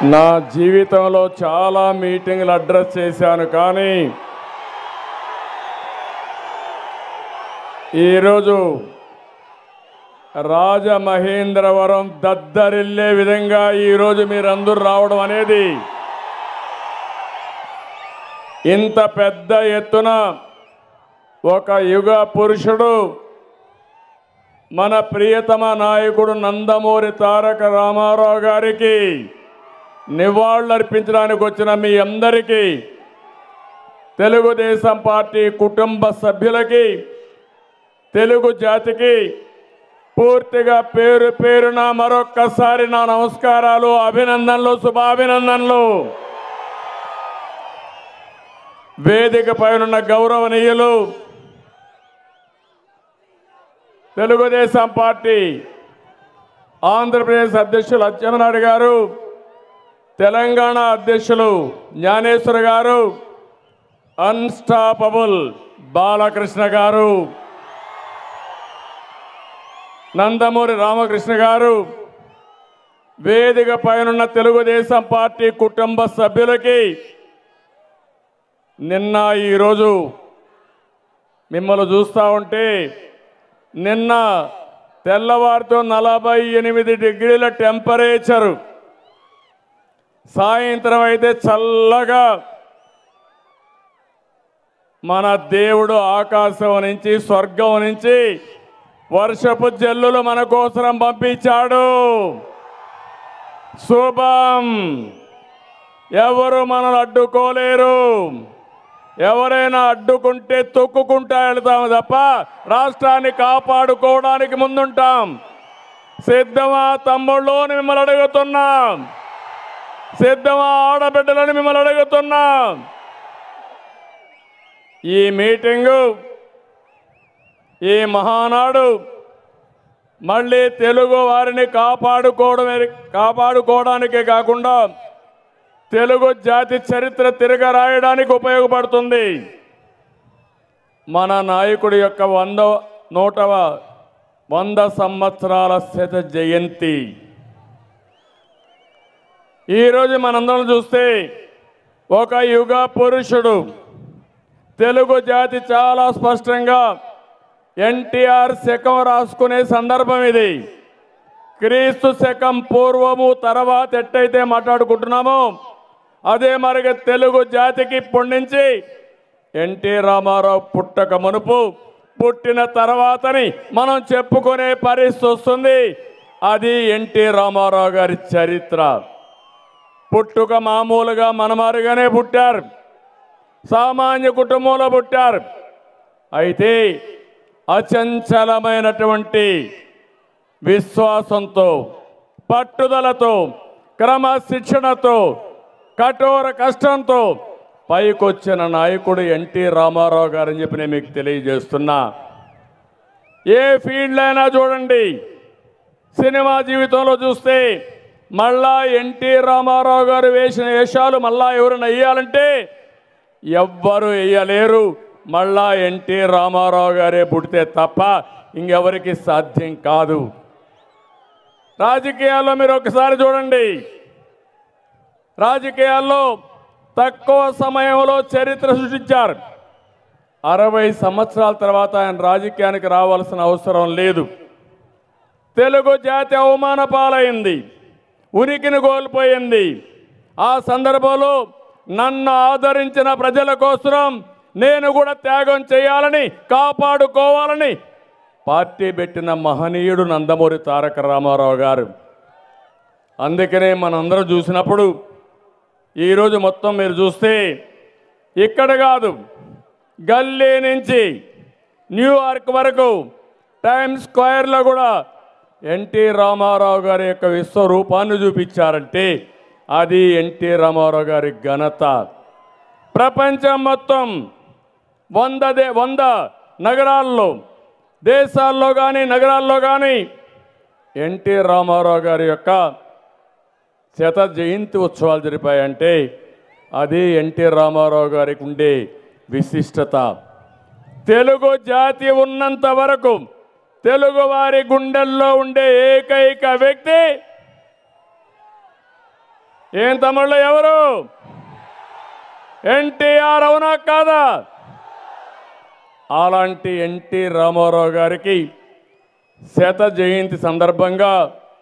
నా జీవితంలో చాలా మీటింగ్లు అడ్రస్ చేశాను కానీ ఈరోజు రాజమహేంద్రవరం దద్దరిల్లే విధంగా ఈరోజు మీరందరూ రావడం అనేది ఇంత పెద్ద ఎత్తున ఒక యుగ పురుషుడు మన ప్రియతమ నాయకుడు నందమూరి తారక రామారావు గారికి నివాళులర్పించడానికి వచ్చిన మీ అందరికీ తెలుగుదేశం పార్టీ కుటుంబ సభ్యులకి తెలుగు జాతికి పూర్తిగా పేరు పేరున మరొక్కసారి నా నమస్కారాలు అభినందనలు శుభాభినందనలు వేదిక పైనున్న గౌరవనీయులు తెలుగుదేశం పార్టీ ఆంధ్రప్రదేశ్ అధ్యక్షులు అచ్చెన్నాయుడు గారు తెలంగాణ అధ్యక్షులు జ్ఞానేశ్వర్ గారు అన్స్టాపబుల్ బాలకృష్ణ గారు నందమూరి రామకృష్ణ గారు వేదిక పైనున్న తెలుగుదేశం పార్టీ కుటుంబ సభ్యులకి నిన్న ఈరోజు మిమ్మల్ని చూస్తూ ఉంటే నిన్న తెల్లవారితో నలభై ఎనిమిది డిగ్రీల టెంపరేచరు సాయంత్రం అయితే చల్లగా మన దేవుడు ఆకాశం నుంచి స్వర్గం నుంచి వర్షపు జల్లులు మన కోసరం పంపించాడు శుభం ఎవరు మనల్ని అడ్డుకోలేరు ఎవరైనా అడ్డుకుంటే తొక్కుకుంటా వెళ్తాము తప్ప రాష్ట్రాన్ని కాపాడుకోవడానికి ముందుంటాం సిద్ధమా తమ్ముళ్ళు అని మిమ్మల్ని అడుగుతున్నాం సిద్ధమా ఆడబిడ్డలని మిమ్మల్ని అడుగుతున్నాం ఈ మీటింగు ఈ మహానాడు మళ్ళీ తెలుగు వారిని కాపాడుకోవడమే కాపాడుకోవడానికే కాకుండా తెలుగు జాతి చరిత్ర తిరగ రాయడానికి ఉపయోగపడుతుంది మన నాయకుడి యొక్క వంద నూటవ వంద సంవత్సరాల శత జయంతి ఈరోజు మనందరం చూస్తే ఒక యుగ పురుషుడు తెలుగు జాతి చాలా స్పష్టంగా ఎన్టీఆర్ శకం రాసుకునే సందర్భం ఇది క్రీస్తు శకం పూర్వము తర్వాత ఎట్టయితే మాట్లాడుకుంటున్నామో అదే మరిగా తెలుగు జాతికి ఇప్పటి నుంచి ఎన్టీ రామారావు పుట్టక మునుపు పుట్టిన తర్వాతని మనం చెప్పుకునే పరిస్థితి వస్తుంది అది ఎన్టీ రామారావు గారి చరిత్ర పుట్టుక మామూలుగా మనమారుగానే పుట్టారు సామాన్య కుటుంబంలో పుట్టారు అయితే అచంచలమైనటువంటి విశ్వాసంతో పట్టుదలతో క్రమశిక్షణతో కఠోర కష్టంతో పైకొచ్చిన నాయకుడు ఎన్టీ రామారావు గారని చెప్పి నేను మీకు తెలియజేస్తున్నా ఏ ఫీల్డ్ అయినా చూడండి సినిమా జీవితంలో చూస్తే మళ్ళా ఎన్టీ రామారావు గారు వేసిన వేషాలు మళ్ళా ఎవరైనా వేయాలంటే ఎవ్వరు వేయలేరు మళ్ళా ఎన్టీ రామారావు గారే పుడితే తప్ప ఇంకెవరికి సాధ్యం కాదు రాజకీయాల్లో మీరు ఒకసారి చూడండి రాజకీయాల్లో తక్కువ సమయంలో చరిత్ర సృష్టించారు అరవై సంవత్సరాల తర్వాత ఆయన రాజకీయానికి రావాల్సిన అవసరం లేదు తెలుగు జాతి అవమాన పాలైంది ఉనికిని కోల్పోయింది ఆ సందర్భంలో నన్ను ఆదరించిన ప్రజల కోసం నేను కూడా త్యాగం చేయాలని కాపాడుకోవాలని పార్టీ పెట్టిన మహనీయుడు నందమూరి తారక రామారావు గారు అందుకనే మనందరం చూసినప్పుడు ఈరోజు మొత్తం మీరు చూస్తే ఇక్కడ కాదు గల్లీ నుంచి న్యూయార్క్ వరకు టైమ్స్ స్క్వేర్లో కూడా ఎన్టీ రామారావు గారి యొక్క విశ్వరూపాన్ని చూపించారంటే అది ఎన్టీ రామారావు గారి ఘనత ప్రపంచం మొత్తం వంద దే వంద నగరాల్లో దేశాల్లో కానీ నగరాల్లో కానీ ఎన్టీ రామారావు గారి యొక్క శత జయంతి ఉత్సవాలు జరిపాయంటే అది ఎన్టీ రామారావు గారికి ఉండే విశిష్టత తెలుగు జాతి ఉన్నంత వరకు తెలుగు వారి గుండెల్లో ఉండే ఏకైక వ్యక్తి ఏం తమ్ముళ్ళు ఎవరు ఎన్టీఆర్ అవునా కాదా అలాంటి ఎన్టీ రామారావు గారికి శత జయంతి సందర్భంగా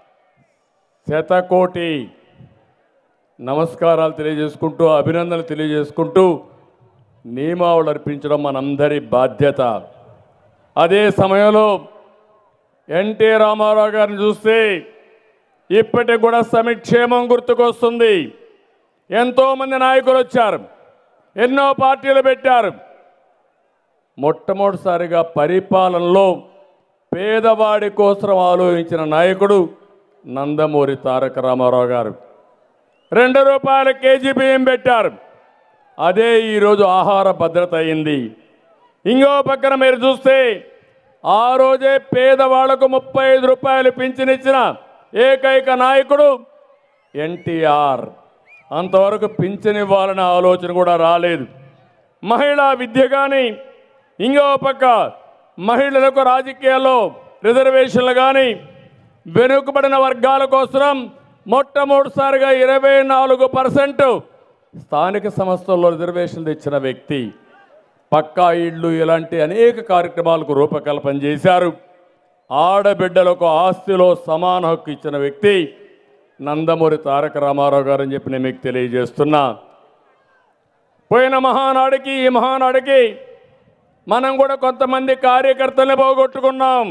శతకోటి నమస్కారాలు తెలియజేసుకుంటూ అభినందనలు తెలియజేసుకుంటూ నియమావళి అర్పించడం మనందరి బాధ్యత అదే సమయంలో ఎన్టీ రామారావు గారిని చూస్తే ఇప్పటికి కూడా సమిక్షేమం గుర్తుకొస్తుంది ఎంతోమంది నాయకులు వచ్చారు ఎన్నో పార్టీలు పెట్టారు మొట్టమొదటిసారిగా పరిపాలనలో పేదవాడి కోసం ఆలోచించిన నాయకుడు నందమూరి తారక రామారావు గారు రెండు రూపాయల కేజీ బియ్యం పెట్టారు అదే ఈరోజు ఆహార భద్రత అయింది ఇంకో పక్కన మీరు చూస్తే ఆ రోజే పేదవాళ్లకు ముప్పై ఐదు రూపాయలు పింఛనిచ్చిన ఏకైక నాయకుడు ఎన్టీఆర్ అంతవరకు పింఛన్ ఇవ్వాలనే ఆలోచన కూడా రాలేదు మహిళా విద్య కానీ ఇంకో పక్క మహిళలకు రాజకీయాల్లో రిజర్వేషన్లు కానీ వెనుకబడిన వర్గాల కోసం మొట్టమొదటిసారిగా ఇరవై నాలుగు పర్సెంట్ స్థానిక సంస్థల్లో రిజర్వేషన్లు ఇచ్చిన వ్యక్తి పక్కా ఇళ్ళు ఇలాంటి అనేక కార్యక్రమాలకు రూపకల్పన చేశారు ఆడబిడ్డలకు ఆస్తిలో సమాన హక్కు ఇచ్చిన వ్యక్తి నందమూరి తారక రామారావు గారు అని చెప్పి నేను మీకు తెలియజేస్తున్నా పోయిన మహానాడికి ఈ మహానాడికి మనం కూడా కొంతమంది కార్యకర్తల్ని పోగొట్టుకున్నాం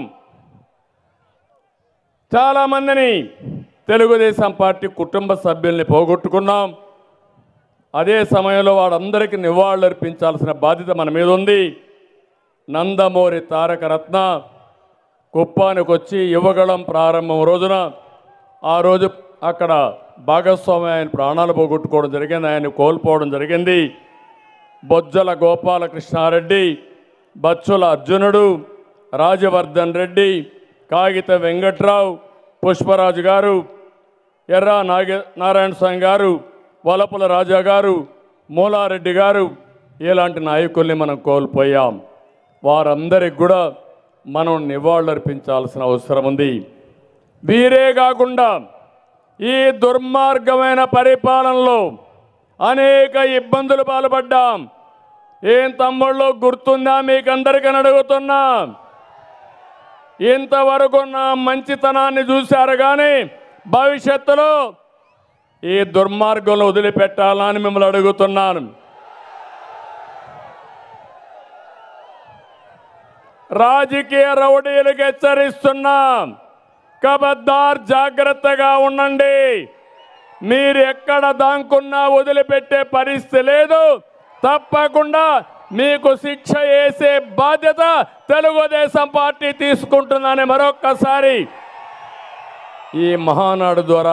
చాలామందిని తెలుగుదేశం పార్టీ కుటుంబ సభ్యుల్ని పోగొట్టుకున్నాం అదే సమయంలో వాళ్ళందరికీ నివాళులర్పించాల్సిన బాధ్యత మన మీద ఉంది నందమూరి తారక రత్న కుప్పానికి వచ్చి యువగళం ప్రారంభం రోజున ఆ రోజు అక్కడ భాగస్వామి ఆయన ప్రాణాలు పోగొట్టుకోవడం జరిగింది ఆయన కోల్పోవడం జరిగింది బొజ్జల గోపాలకృష్ణారెడ్డి బచ్చుల అర్జునుడు రాజవర్ధన్ రెడ్డి కాగిత వెంకట్రావు పుష్పరాజు గారు ఎర్ర నాగ నారాయణ స్వామి గారు వలపుల రాజా గారు మూలారెడ్డి గారు ఇలాంటి నాయకుల్ని మనం కోల్పోయాం వారందరికి కూడా మనం నివాళులర్పించాల్సిన అవసరం ఉంది వీరే కాకుండా ఈ దుర్మార్గమైన పరిపాలనలో అనేక ఇబ్బందులు పాల్పడ్డాం ఏం తమ్ముళ్ళు గుర్తుందా మీకందరికీ అడుగుతున్నా ఇంతవరకు నా మంచితనాన్ని చూశారు కానీ భవిష్యత్తులో ఈ దుర్మార్గంలో వదిలిపెట్టాలని మిమ్మల్ని అడుగుతున్నాను రాజకీయ రౌడీలకు హెచ్చరిస్తున్నాం కబద్దార్ జాగ్రత్తగా ఉండండి మీరు ఎక్కడ దాంకున్నా వదిలిపెట్టే పరిస్థితి లేదు తప్పకుండా మీకు శిక్ష వేసే బాధ్యత తెలుగుదేశం పార్టీ తీసుకుంటుందని మరొక్కసారి ఈ మహానాడు ద్వారా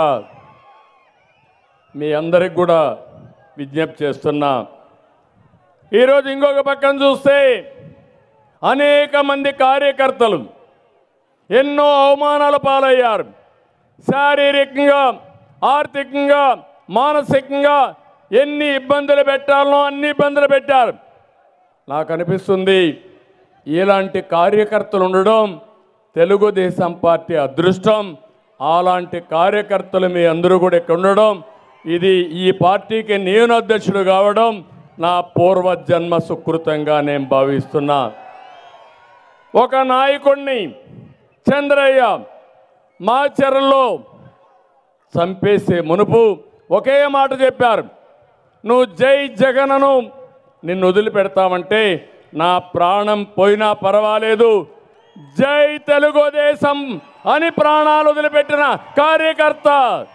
మీ అందరికి కూడా విజ్ఞప్తి చేస్తున్నా ఈరోజు ఇంకొక పక్కన చూస్తే అనేక మంది కార్యకర్తలు ఎన్నో అవమానాల పాలయ్యారు శారీరకంగా ఆర్థికంగా మానసికంగా ఎన్ని ఇబ్బందులు పెట్టాలనో అన్ని ఇబ్బందులు పెట్టారు నాకు అనిపిస్తుంది ఇలాంటి కార్యకర్తలు ఉండడం తెలుగుదేశం పార్టీ అదృష్టం అలాంటి కార్యకర్తలు మీ అందరూ కూడా ఇక్కడ ఉండడం ఇది ఈ పార్టీకి నేను అధ్యక్షుడు కావడం నా పూర్వజన్మ సుకృతంగా నేను భావిస్తున్నా ఒక నాయకుడిని చంద్రయ్య మాచర్లో చంపేసే మునుపు ఒకే మాట చెప్పారు నువ్వు జై జగనను నిన్ను వదిలిపెడతామంటే నా ప్రాణం పోయినా పర్వాలేదు జై తెలుగుదేశం అని ప్రాణాలు వదిలిపెట్టిన కార్యకర్త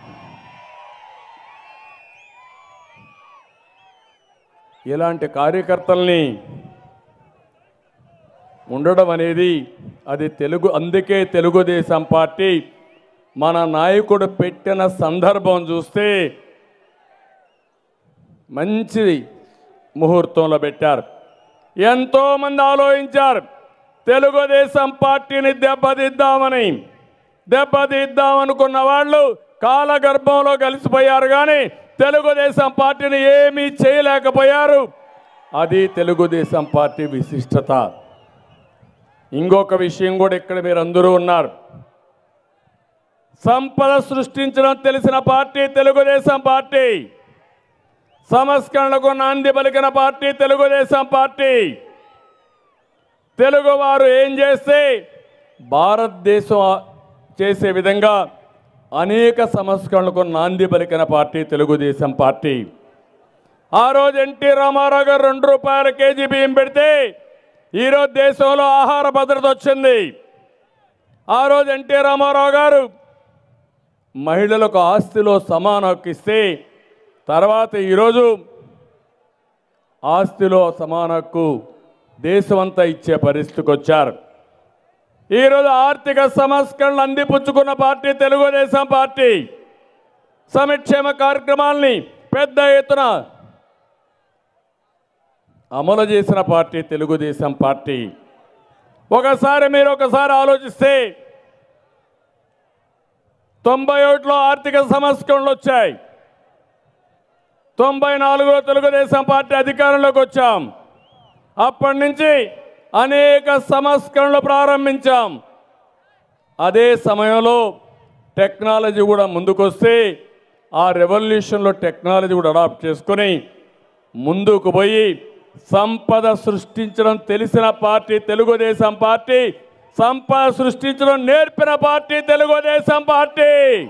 ఇలాంటి కార్యకర్తల్ని ఉండడం అనేది అది తెలుగు అందుకే తెలుగుదేశం పార్టీ మన నాయకుడు పెట్టిన సందర్భం చూస్తే మంచి ముహూర్తంలో పెట్టారు ఎంతోమంది ఆలోచించారు తెలుగుదేశం పార్టీని దెబ్బతీద్దామని దెబ్బతీద్దామనుకున్న వాళ్ళు కాలగర్భంలో కలిసిపోయారు కానీ తెలుగుదేశం పార్టీని ఏమీ చేయలేకపోయారు అది తెలుగుదేశం పార్టీ విశిష్టత ఇంకొక విషయం కూడా ఇక్కడ మీరు అందరూ ఉన్నారు సంపద సృష్టించడం తెలిసిన పార్టీ తెలుగుదేశం పార్టీ సంస్కరణలకు నాంది పలికిన పార్టీ తెలుగుదేశం పార్టీ తెలుగువారు ఏం చేస్తే భారతదేశం చేసే విధంగా అనేక సంస్కరణలకు నాంది పలికిన పార్టీ తెలుగుదేశం పార్టీ ఆ రోజు ఎన్టీ రామారావు గారు రెండు రూపాయల కేజీ బియ్యం పెడితే ఈరోజు దేశంలో ఆహార భద్రత వచ్చింది ఆ రోజు ఎన్టీ రామారావు గారు మహిళలకు ఆస్తిలో సమాన హక్కు ఇస్తే తర్వాత ఈరోజు ఆస్తిలో సమాన హక్కు దేశమంతా ఇచ్చే పరిస్థితికి వచ్చారు ఈరోజు ఆర్థిక సంస్కరణలు అందిపుచ్చుకున్న పార్టీ తెలుగుదేశం పార్టీ సంక్షేమ కార్యక్రమాల్ని పెద్ద ఎత్తున అమలు చేసిన పార్టీ తెలుగుదేశం పార్టీ ఒకసారి మీరు ఒకసారి ఆలోచిస్తే తొంభై ఒకటిలో ఆర్థిక సంస్కరణలు వచ్చాయి తొంభై నాలుగులో తెలుగుదేశం పార్టీ అధికారంలోకి వచ్చాం అప్పటి నుంచి అనేక సంస్కరణలు ప్రారంభించాం అదే సమయంలో టెక్నాలజీ కూడా ముందుకొస్తే ఆ రెవల్యూషన్లో టెక్నాలజీ కూడా అడాప్ట్ చేసుకొని ముందుకు పోయి సంపద సృష్టించడం తెలిసిన పార్టీ తెలుగుదేశం పార్టీ సంపద సృష్టించడం నేర్పిన పార్టీ తెలుగుదేశం పార్టీ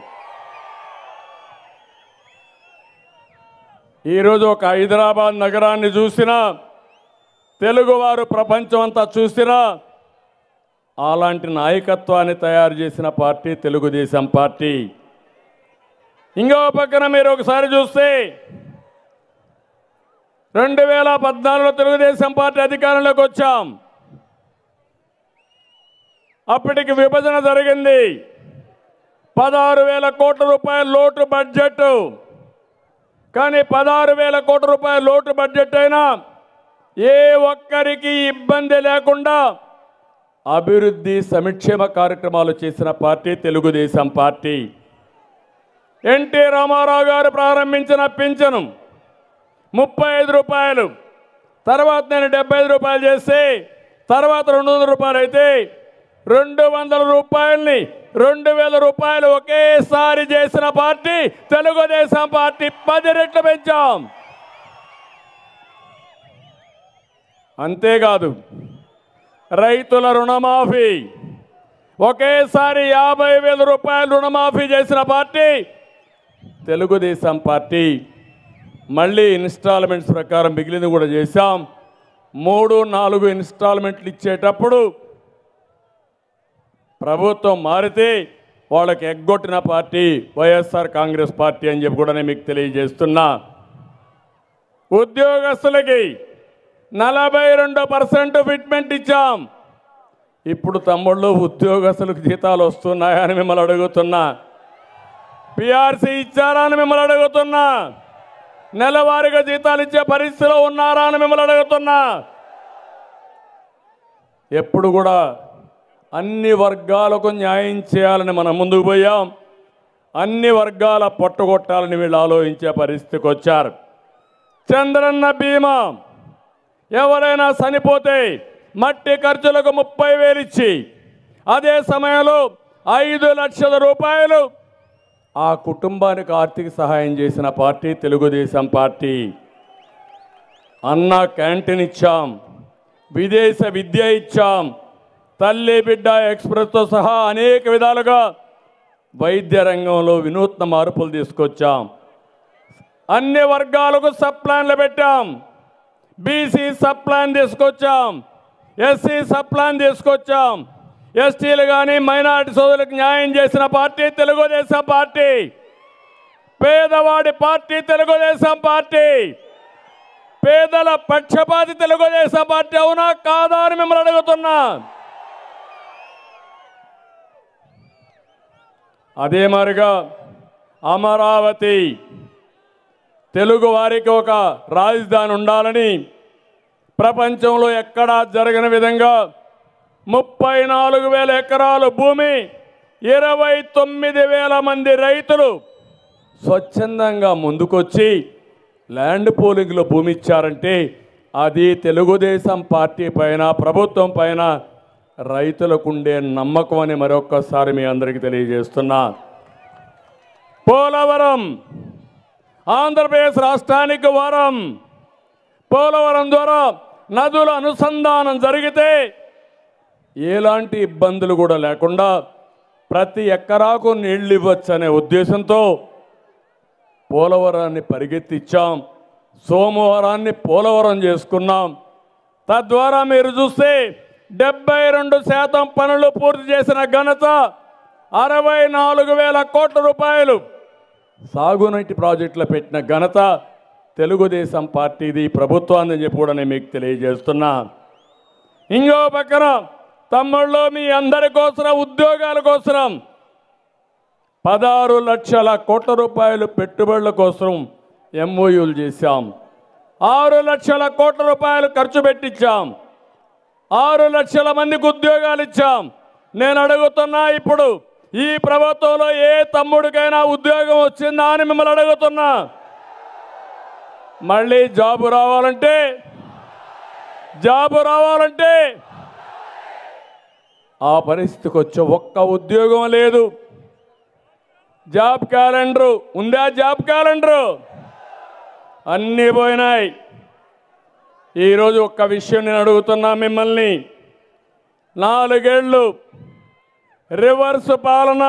ఈరోజు ఒక హైదరాబాద్ నగరాన్ని చూసినా తెలుగువారు ప్రపంచం అంతా చూసినా అలాంటి నాయకత్వాన్ని తయారు చేసిన పార్టీ తెలుగుదేశం పార్టీ ఇంకో పక్కన మీరు ఒకసారి చూస్తే రెండు వేల పద్నాలుగులో తెలుగుదేశం పార్టీ అధికారంలోకి వచ్చాం అప్పటికి విభజన జరిగింది పదహారు వేల కోట్ల రూపాయల లోటు బడ్జెట్ కానీ పదహారు వేల కోట్ల రూపాయల లోటు బడ్జెట్ అయినా ఏ ఒక్కరికి ఇబ్బంది లేకుండా అభివృద్ధి సంక్షేమ కార్యక్రమాలు చేసిన party Telugu Desam party NT Rama Rao garu ప్రారంభించిన పింఛను ముప్పై ఐదు రూపాయలు తర్వాత నేను డెబ్బై ఐదు రూపాయలు చేస్తే తర్వాత రెండు వందల రూపాయలు అయితే రెండు వందల రూపాయల్ని రెండు వేల రూపాయలు ఒకేసారి చేసిన పార్టీ తెలుగుదేశం పార్టీ పది రెట్లు పెంచాం అంతేకాదు రైతుల రుణమాఫీ ఒకేసారి యాభై వేల రూపాయలు రుణమాఫీ చేసిన పార్టీ తెలుగుదేశం పార్టీ మళ్ళీ ఇన్స్టాల్మెంట్స్ ప్రకారం మిగిలింది కూడా చేశాం మూడు నాలుగు ఇన్స్టాల్మెంట్లు ఇచ్చేటప్పుడు ప్రభుత్వం మారితే వాళ్ళకి ఎగ్గొట్టిన పార్టీ వైఎస్ఆర్ కాంగ్రెస్ పార్టీ అని చెప్పి కూడా నేను మీకు తెలియజేస్తున్నా ఉద్యోగస్తులకి నలభై రెండు పర్సెంట్ ఫిట్మెంట్ ఇచ్చాం ఇప్పుడు తమ్ముళ్ళు ఉద్యోగస్తులకు జీతాలు వస్తున్నాయా అని మిమ్మల్ని అడుగుతున్నా పిఆర్సీ ఇచ్చారా అని మిమ్మల్ని అడుగుతున్నా నెలవారీగా జీతాలు ఇచ్చే పరిస్థితిలో ఉన్నారా అని మిమ్మల్ని అడుగుతున్నా ఎప్పుడు కూడా అన్ని వర్గాలకు న్యాయం చేయాలని మనం ముందుకు పోయాం అన్ని వర్గాల పొట్టగొట్టాలని వీళ్ళు ఆలోచించే పరిస్థితికి వచ్చారు చంద్రన్న బీమా ఎవరైనా చనిపోతే మట్టి ఖర్చులకు ముప్పై వేలు ఇచ్చి అదే సమయంలో ఐదు లక్షల రూపాయలు ఆ కుటుంబానికి ఆర్థిక సహాయం చేసిన party Telugu Desam party Anna canteen ఇచ్చాం విదేశ విద్య ఇచ్చాం తల్లి బిడ్డ ఎక్స్ప్రెస్తో సహా అనేక విధాలుగా వైద్య రంగంలో వినూత్న మార్పులు తీసుకొచ్చాం అన్ని వర్గాలకు సబ్ ప్లాన్లు పెట్టాం బీసీ సబ్ ప్లాన్ తీసుకొచ్చాం ఎస్సీ సబ్ ప్లాన్ తీసుకొచ్చాం ఎస్టీలు కానీ మైనారిటీ సోదరులకు న్యాయం చేసిన పార్టీ తెలుగుదేశం పార్టీ పేదవాడి పార్టీ తెలుగుదేశం పార్టీ పేదల పక్షపాతి తెలుగుదేశం పార్టీ అవునా కాదా అని మిమ్మల్ని అడుగుతున్నా అదే మరిగా అమరావతి తెలుగు వారికి ఒక రాజధాని ఉండాలని ప్రపంచంలో ఎక్కడా జరగని విధంగా ముప్పై నాలుగు వేల ఎకరాల భూమి ఇరవై తొమ్మిది వేల మంది రైతులు స్వచ్ఛందంగా ముందుకొచ్చి ల్యాండ్ పోలింగ్లో భూమి ఇచ్చారంటే అది తెలుగుదేశం పార్టీ పైన ప్రభుత్వం పైన రైతులకు ఉండే నమ్మకం అని మరొక్కసారి మీ అందరికీ తెలియజేస్తున్నా పోలవరం ఆంధ్రప్రదేశ్ రాష్ట్రానికి వరం పోలవరం ద్వారా నదుల అనుసంధానం జరిగితే ఎలాంటి ఇబ్బందులు కూడా లేకుండా ప్రతి ఎకరాకు నీళ్ళు ఇవ్వచ్చు అనే ఉద్దేశంతో పోలవరాన్ని పరిగెత్తిచ్చాం సోమవారాన్ని పోలవరం చేసుకున్నాం తద్వారా మీరు చూస్తే డెబ్బై రెండు శాతం పనులు పూర్తి చేసిన ఘనత అరవై నాలుగు వేల కోట్ల రూపాయలు సాగునీటి ప్రాజెక్టులు పెట్టిన ఘనత తెలుగుదేశం పార్టీది ప్రభుత్వాన్ని చెప్పి కూడా నేను మీకు తెలియజేస్తున్నా ఇంకో పక్కన తమ్ముళ్ళు మీ అందరి కోసరం ఉద్యోగాల కోసరం పదహారు లక్షల కోట్ల రూపాయలు పెట్టుబడుల కోసం ఎంఓయూలు చేశాం ఆరు లక్షల కోట్ల రూపాయలు ఖర్చు పెట్టించాం ఆరు లక్షల మందికి ఉద్యోగాలు ఇచ్చాం నేను అడుగుతున్నా ఇప్పుడు ఈ ప్రభుత్వంలో ఏ తమ్ముడికైనా ఉద్యోగం వచ్చిందా అని మిమ్మల్ని అడుగుతున్నా మళ్ళీ జాబు రావాలంటే జాబు రావాలంటే ఆ పరిస్థితికి వచ్చే ఒక్క ఉద్యోగం లేదు జాబ్ క్యాలెండరు ఉందా జాబ్ క్యాలెండరు అన్నీ పోయినాయి ఈరోజు ఒక్క విషయం నేను అడుగుతున్నా మిమ్మల్ని నాలుగేళ్ళు రివర్స్ పాలన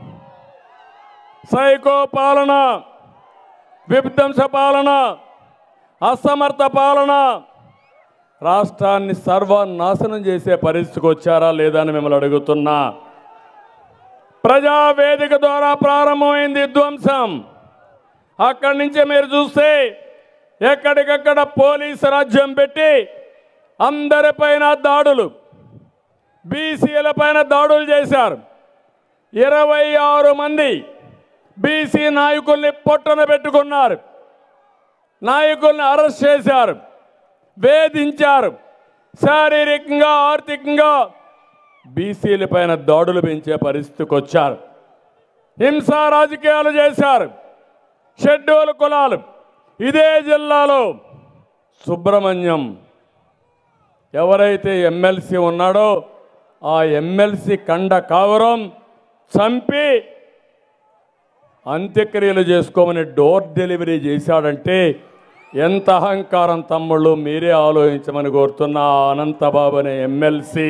సైకో పాలన విధ్వంస పాలన అసమర్థ పాలన రాష్ట్రాన్ని సర్వనాశనం చేసే పరిస్థితికి వచ్చారా లేదా అని మిమ్మల్ని అడుగుతున్నా ప్రజావేదిక ద్వారా ప్రారంభమైంది విధ్వంసం అక్కడి నుంచి మీరు చూస్తే ఎక్కడికక్కడ పోలీసు రాజ్యం పెట్టి అందరిపైన దాడులు బీసీల పైన దాడులు చేశారు ఇరవై ఆరు మంది బీసీ నాయకుల్ని పొట్టన పెట్టుకున్నారు నాయకుల్ని అరెస్ట్ చేశారు వేధించారు శారీరకంగా ఆర్థికంగా బీసీల పైన దాడులు పెంచే పరిస్థితికి వచ్చారు హింసా రాజకీయాలు చేశారు షెడ్యూల్ కులాలు ఇదే జిల్లాలో సుబ్రహ్మణ్యం ఎవరైతే ఎమ్మెల్సీ ఉన్నాడో ఆ ఎమ్మెల్సీ కండ కావరం చంపి అంత్యక్రియలు చేసుకోమని డోర్ డెలివరీ చేశాడంటే ఎంత అహంకారం తమ్ముళ్ళు మీరే ఆలోచించమని కోరుతున్న ఆ అనంతబాబు అనే ఎమ్మెల్సీ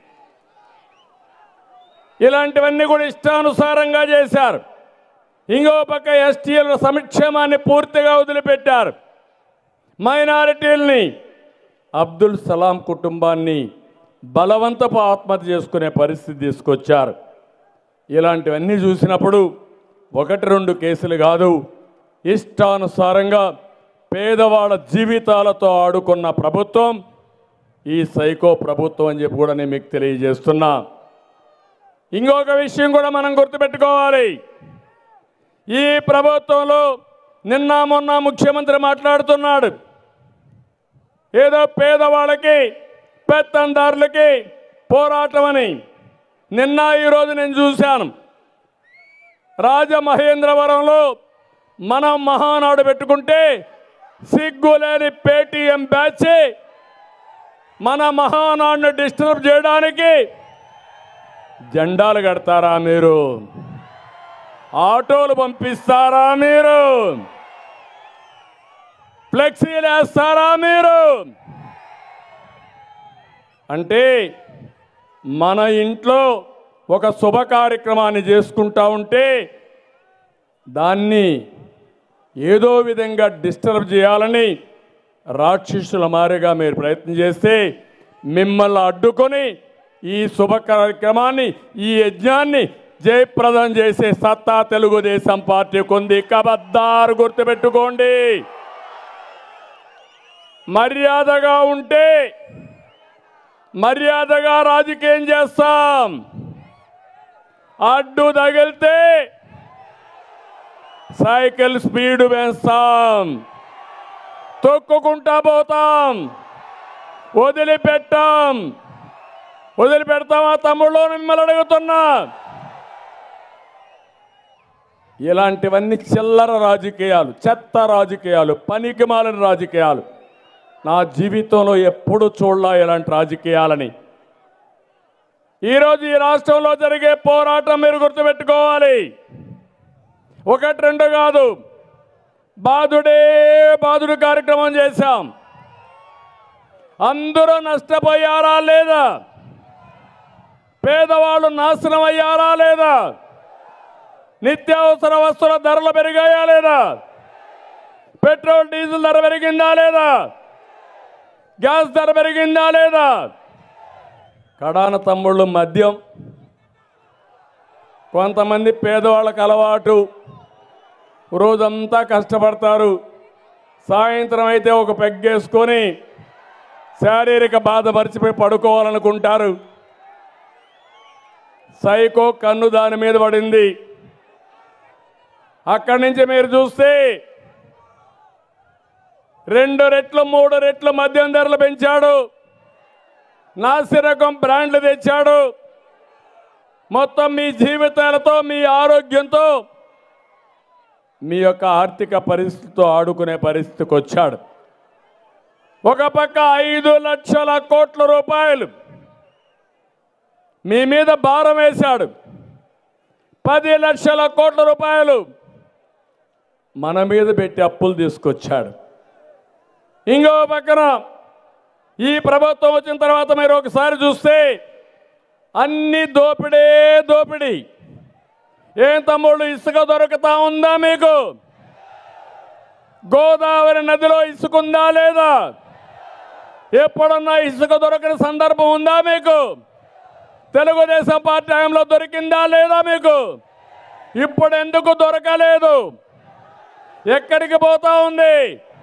ఇలాంటివన్నీ కూడా ఇష్టానుసారంగా చేశారు ఇంకో పక్క ఎస్టీల సంక్షేమాన్ని పూర్తిగా వదిలిపెట్టారు మైనారిటీల్ని అబ్దుల్ సలాం కుటుంబాన్ని బలవంతపు ఆత్మహత్య చేసుకునే పరిస్థితి తీసుకొచ్చారు ఇలాంటివన్నీ చూసినప్పుడు ఒకటి రెండు కేసులు కాదు ఇష్టానుసారంగా పేదవాళ్ళ జీవితాలతో ఆడుకున్న ప్రభుత్వం ఈ సైకో ప్రభుత్వం అని చెప్పి కూడా నేను మీకు తెలియజేస్తున్నా ఇంకొక విషయం కూడా మనం గుర్తుపెట్టుకోవాలి ఈ ప్రభుత్వంలో నిన్న మొన్న ముఖ్యమంత్రి మాట్లాడుతున్నాడు ఏదో పేదవాళ్ళకి పెత్తందారులకి పోరాటం అని నిన్న ఈరోజు నేను చూశాను రాజమహేంద్రవరంలో మనం మహానాడు పెట్టుకుంటే సిగ్గులేని పేటీఎం బ్యాచ్ మన మహానాడును డిస్టర్బ్ చేయడానికి జెండాలు కడతారా మీరు ఆటోలు పంపిస్తారా మీరు ఫ్లెక్సీలు వేస్తారా మీరు అంటే మన ఇంట్లో ఒక శుభ కార్యక్రమాన్ని చేసుకుంటా ఉంటే దాన్ని ఏదో విధంగా డిస్టర్బ్ చేయాలని రాక్షసుల మారిగా మీరు ప్రయత్నం చేస్తే మిమ్మల్ని అడ్డుకొని ఈ శుభ కార్యక్రమాన్ని ఈ యజ్ఞాన్ని జయప్రదం చేసే సత్తా తెలుగుదేశం పార్టీ కొంది కబద్దారు గుర్తుపెట్టుకోండి మర్యాదగా ఉంటే మర్యాదగా రాజకీయం చేస్తాం అడ్డు తగిలితే సైకిల్ స్పీడ్ వేస్తాం తొక్కుకుంటా పోతాం వదిలిపెట్టాం వదిలిపెడతామా తమ్ముళ్ళు మిమ్మల్ని అడుగుతున్నా ఇలాంటివన్నీ చిల్లర రాజకీయాలు చెత్త రాజకీయాలు పనికిమాలిన రాజకీయాలు నా జీవితంలో ఎప్పుడు చూడలా ఇలాంటి రాజకీయాలని ఈరోజు ఈ రాష్ట్రంలో జరిగే పోరాటం మీరు గుర్తుపెట్టుకోవాలి ఒకటి రెండు కాదు బాధుడే బాధుడు కార్యక్రమం చేశాం అందరూ నష్టపోయారా లేదా పేదవాళ్ళు నాశనం అయ్యారా లేదా నిత్యావసర వస్తువుల ధరలు పెరిగాయా లేదా పెట్రోల్ డీజిల్ ధర పెరిగిందా లేదా గ్యాస్ ధర పెరిగిందా లేదా కడాన తమ్ముళ్ళు మద్యం కొంతమంది పేదవాళ్ళకు అలవాటు రోజంతా కష్టపడతారు సాయంత్రం అయితే ఒక పెగ్గేసుకొని శారీరక బాధ మర్చిపోయి పడుకోవాలనుకుంటారు సైకో కన్ను దాని మీద పడింది అక్కడి నుంచి మీరు చూస్తే రెండు రెట్లు మూడు రెట్లు మద్యం ధరలు పెంచాడు నాసిరకం బ్రాండ్లు తెచ్చాడు మొత్తం మీ జీవితాలతో మీ ఆరోగ్యంతో మీ యొక్క ఆర్థిక పరిస్థితితో ఆడుకునే పరిస్థితికి వచ్చాడు ఒక పక్క ఐదు లక్షల కోట్ల రూపాయలు మీ మీద భారం వేశాడు పది లక్షల కోట్ల రూపాయలు మన మీద పెట్టి అప్పులు తీసుకొచ్చాడు ఇంకో పక్కన ఈ ప్రభుత్వం వచ్చిన తర్వాత మీరు ఒకసారి చూస్తే అన్ని దోపిడే దోపిడీ ఏం తమ్ముళ్ళు ఇసుక దొరుకుతా ఉందా మీకు గోదావరి నదిలో ఇసుక ఉందా లేదా ఎప్పుడన్నా ఇసుక దొరకని సందర్భం ఉందా మీకు తెలుగుదేశం పార్టీ టైంలో దొరికిందా లేదా మీకు ఇప్పుడు ఎందుకు దొరకలేదు ఎక్కడికి పోతా ఉంది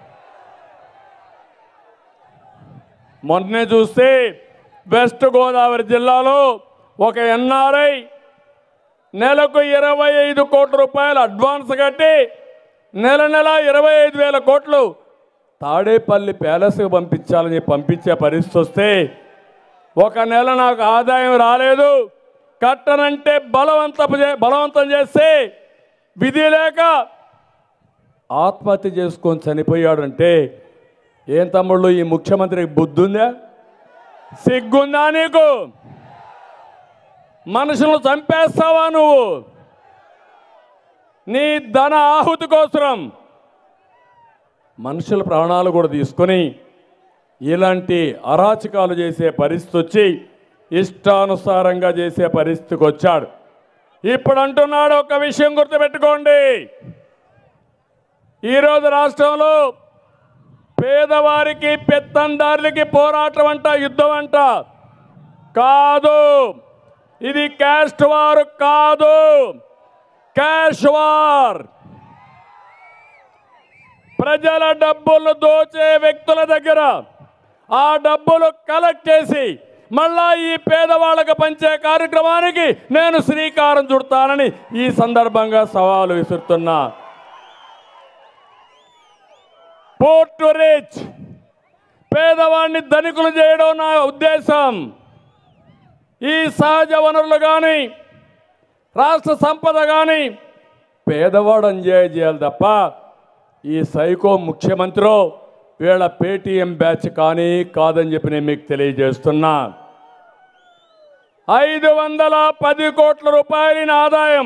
మొన్నే చూస్తే వెస్ట్ గోదావరి జిల్లాలో ఒక ఎన్ఆర్ఐ నెలకు ఇరవై ఐదు కోట్ల రూపాయలు అడ్వాన్స్ కట్టి నెల నెల ఇరవై ఐదు వేల కోట్లు తాడేపల్లి ప్యాలెస్కి పంపించాలని చెప్పి పంపించే పరిస్థితి వస్తే ఒక నెల నాకు ఆదాయం రాలేదు కట్టనంటే బలవంతపు చే- బలవంతం చేస్తే విధి లేక ఆత్మహత్య చేసుకొని చనిపోయాడంటే ఏం తమ్ముళ్ళు ఈ ముఖ్యమంత్రికి బుద్ధి ఉందా సిగ్గుందా నీకు మనుషులను చంపేస్తావా నువ్వు నీ ధన ఆహుతి కోసం మనుషుల ప్రాణాలు కూడా తీసుకొని ఇలాంటి అరాచకాలు చేసే పరిస్థితి వచ్చి ఇష్టానుసారంగా చేసే పరిస్థితికి వచ్చాడు ఇప్పుడు అంటున్నాడు ఒక విషయం గుర్తుపెట్టుకోండి ఈరోజు రాష్ట్రంలో పేదవారికి పెత్తందారులకి పోరాటం అంట యుద్ధం అంట కాదు ఇది క్యాస్ట్ వార్ కాదు క్యాష్ వార్ ప్రజల డబ్బులు దోచే వ్యక్తుల దగ్గర ఆ డబ్బులు కలెక్ట్ చేసి మళ్ళా ఈ పేదవాళ్ళకు పంచే కార్యక్రమానికి నేను శ్రీకారం చుడతానని ఈ సందర్భంగా సవాలు విసురుతున్నా పోర్ట్ రిచ్ పేదవాడిని ధనికులు చేయడం నా ఉద్దేశం ఈ సహజ వనరులు కానీ రాష్ట్ర సంపద కానీ పేదవాడు ఎంజాయ్ చేయాలి తప్ప ఈ సైకో ముఖ్యమంత్రి వీళ్ళ పేటీఎం బ్యాచ్ కానీ కాదని చెప్పి నేను మీకు తెలియజేస్తున్నా ఐదు వందల పది కోట్ల రూపాయల ఆదాయం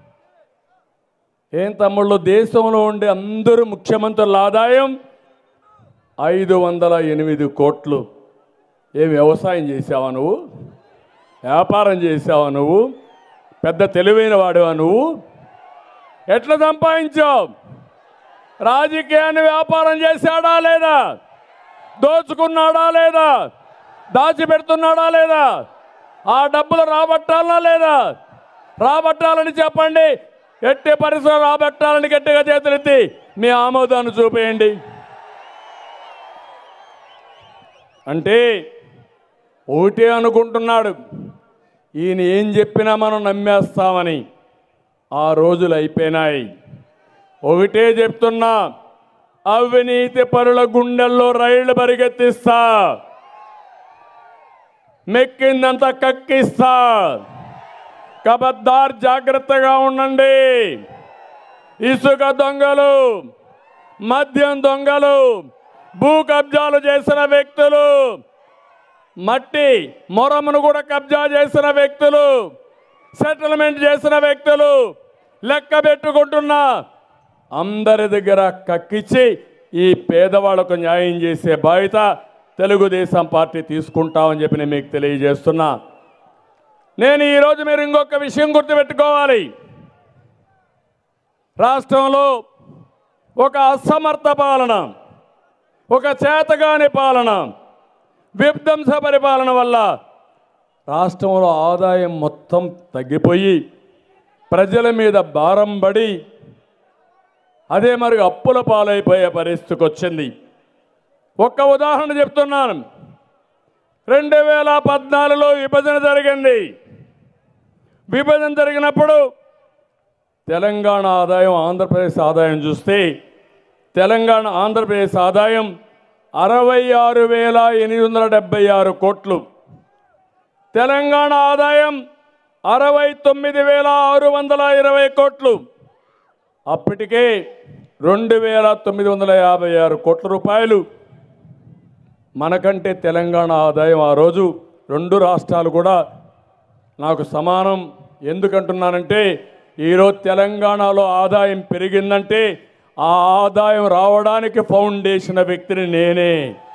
ఏం తమ్ముళ్ళు దేశంలో ఉండే అందరూ ముఖ్యమంత్రుల ఆదాయం ఐదు వందల ఎనిమిది కోట్లు ఏం వ్యవసాయం చేసావా నువ్వు వ్యాపారం చేసావా నువ్వు పెద్ద తెలివైన వాడివా నువ్వు ఎట్లా సంపాదించావు రాజకీయాన్ని వ్యాపారం చేశాడా లేదా దోచుకున్నాడా లేదా దాచిపెడుతున్నాడా లేదా ఆ డబ్బులు రాబట్టాలనా లేదా రాబట్టాలని చెప్పండి ఎట్టి పరిస్థితులు రాబట్టాలని గట్టిగా చేతులెత్తి మీ ఆమోదాన్ని చూపేయండి అంటే ఒకటే అనుకుంటున్నాడు ఈయన ఏం చెప్పినా మనం నమ్మేస్తామని ఆ రోజులు అయిపోయినాయి ఒకటే చెప్తున్నా అవినీతి పరుల గుండెల్లో రైళ్లు పరిగెత్తిస్తా మెక్కిందంతా కక్కిస్తా కబద్దార్ జాగ్రత్తగా ఉండండి ఇసుక దొంగలు మద్యం దొంగలు భూ కబ్జాలు చేసిన వ్యక్తులు మట్టి మొరమును కూడా కబ్జా చేసిన వ్యక్తులు సెటిల్మెంట్ చేసిన వ్యక్తులు లెక్క పెట్టుకుంటున్నా అందరి దగ్గర కక్కిచ్చి ఈ పేదవాళ్లకు న్యాయం చేసే బాధ్యత తెలుగుదేశం పార్టీ తీసుకుంటామని చెప్పి నేను మీకు తెలియజేస్తున్నా నేను ఈరోజు మీరు ఇంకొక విషయం గుర్తుపెట్టుకోవాలి రాష్ట్రంలో ఒక అసమర్థ పాలన ఒక చేతగాని పాలన విధ్వంస పరిపాలన వల్ల రాష్ట్రంలో ఆదాయం మొత్తం తగ్గిపోయి ప్రజల మీద భారం పడి అదే మరి అప్పుల పాలైపోయే పరిస్థితికి వచ్చింది ఒక్క ఉదాహరణ చెప్తున్నాను రెండు వేల పద్నాలుగులో విభజన జరిగింది విభజన జరిగినప్పుడు తెలంగాణ ఆదాయం ఆంధ్రప్రదేశ్ ఆదాయం చూస్తే తెలంగాణ ఆంధ్రప్రదేశ్ ఆదాయం అరవై ఆరు వేల ఎనిమిది వందల డెబ్బై ఆరు కోట్లు తెలంగాణ ఆదాయం అరవై తొమ్మిది వేల ఆరు వందల ఇరవై కోట్లు అప్పటికే రెండు వేల తొమ్మిది వందల యాభై ఆరు కోట్ల రూపాయలు మనకంటే తెలంగాణ ఆదాయం ఆ రోజు రెండు రాష్ట్రాలు కూడా నాకు సమానం ఎందుకంటున్నానంటే ఈరోజు తెలంగాణలో ఆదాయం పెరిగిందంటే ఆ ఆదాయం రావడానికి ఫౌండేషన్ వ్యక్తిని నేనే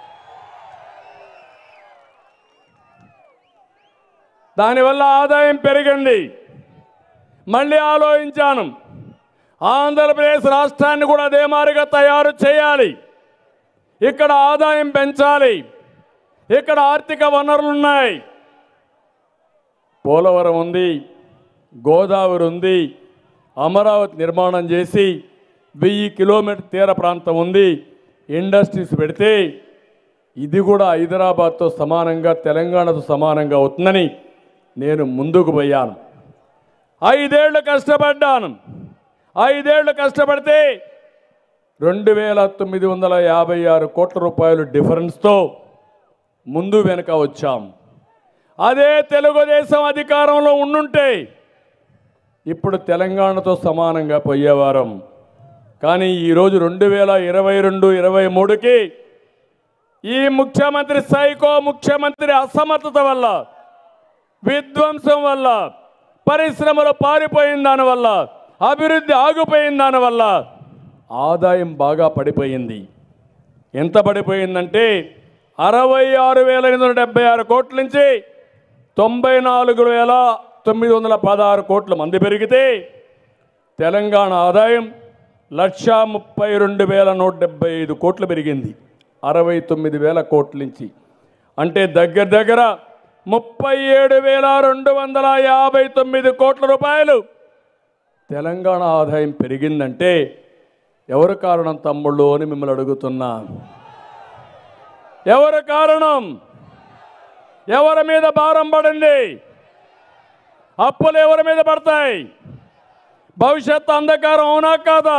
దానివల్ల ఆదాయం పెరిగింది మళ్ళీ ఆలోచించాను ఆంధ్రప్రదేశ్ రాష్ట్రాన్ని కూడా అదే మాదిరిగా తయారు చేయాలి ఇక్కడ ఆదాయం పెంచాలి ఇక్కడ ఆర్థిక వనరులు ఉన్నాయి పోలవరం ఉంది గోదావరి ఉంది అమరావతి నిర్మాణం చేసి వెయ్యి కిలోమీటర్ తీర ప్రాంతం ఉంది ఇండస్ట్రీస్ పెడితే ఇది కూడా హైదరాబాద్తో సమానంగా తెలంగాణతో సమానంగా అవుతుందని నేను ముందుకు పోయాను ఐదేళ్లు కష్టపడ్డాను ఐదేళ్లు కష్టపడితే రెండు వేల తొమ్మిది వందల యాభై ఆరు కోట్ల రూపాయలు డిఫరెన్స్తో ముందు వెనుక వచ్చాం అదే తెలుగుదేశం అధికారంలో ఉండుంటే ఇప్పుడు తెలంగాణతో సమానంగా పోయేవారం కానీ ఈరోజు రెండు వేల ఇరవై రెండు ఇరవై మూడుకి ఈ ముఖ్యమంత్రి సైకో ముఖ్యమంత్రి అసమర్థత వల్ల విధ్వంసం వల్ల పరిశ్రమలు పారిపోయిన దానివల్ల అభివృద్ధి ఆగిపోయిన దానివల్ల ఆదాయం బాగా పడిపోయింది ఎంత పడిపోయిందంటే అరవై ఆరు వేల ఎనిమిది వందల డెబ్బై ఆరు కోట్ల నుంచి తొంభై నాలుగు వేల తొమ్మిది వందల పదహారు కోట్ల మంది పెరిగితే తెలంగాణ ఆదాయం లక్షా ముప్పై రెండు వేల నూట డెబ్బై ఐదు కోట్లు పెరిగింది అరవై తొమ్మిది వేల కోట్ల నుంచి అంటే దగ్గర దగ్గర ముప్పై ఏడు వేల రెండు వందల యాభై తొమ్మిది కోట్ల రూపాయలు తెలంగాణ ఆదాయం పెరిగిందంటే ఎవరు కారణం తమ్ముళ్ళు అని మిమ్మల్ని అడుగుతున్నా ఎవరు కారణం ఎవరి మీద భారం పడింది అప్పులు ఎవరి మీద పడతాయి భవిష్యత్తు అంధకారం అవునా కాదా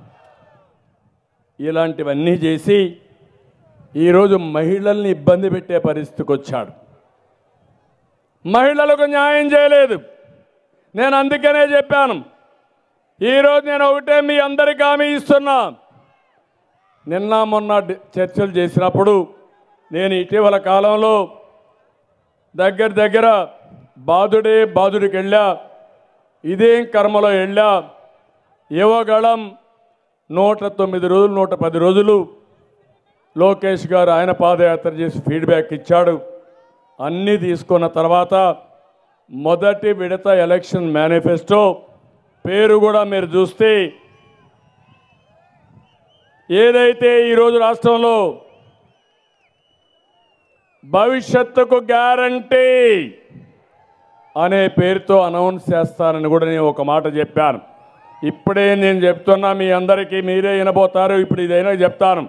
ఇలాంటివన్నీ చేసి ఈరోజు మహిళల్ని ఇబ్బంది పెట్టే పరిస్థితికి వచ్చాడు మహిళలకు న్యాయం చేయలేదు నేను అందుకనే చెప్పాను ఈరోజు నేను ఒకటే మీ అందరికీ హామీ ఇస్తున్నా నిన్న మొన్న డి- చర్చలు చేసినప్పుడు నేను ఇటీవల కాలంలో దగ్గర దగ్గర బాధుడే బాధుడికి వెళ్ళా ఇదేం కర్మలో వెళ్ళా యువగళం నూట తొమ్మిది రోజులు నూట పది రోజులు లోకేష్ గారు ఆయన పాదయాత్ర చేసి ఫీడ్బ్యాక్ ఇచ్చాడు అన్నీ తీసుకున్న తర్వాత మొదటి విడత ఎలక్షన్ మేనిఫెస్టో పేరు కూడా మీరు చూస్తే ఏదైతే ఈరోజు రాష్ట్రంలో భవిష్యత్తుకు గ్యారంటీ అనే పేరుతో అనౌన్స్ చేస్తానని కూడా నేను ఒక మాట చెప్పాను ఇప్పుడే నేను చెప్తున్నా మీ అందరికీ మీరే వినబోతారు ఇప్పుడు ఇదైనా చెప్తాను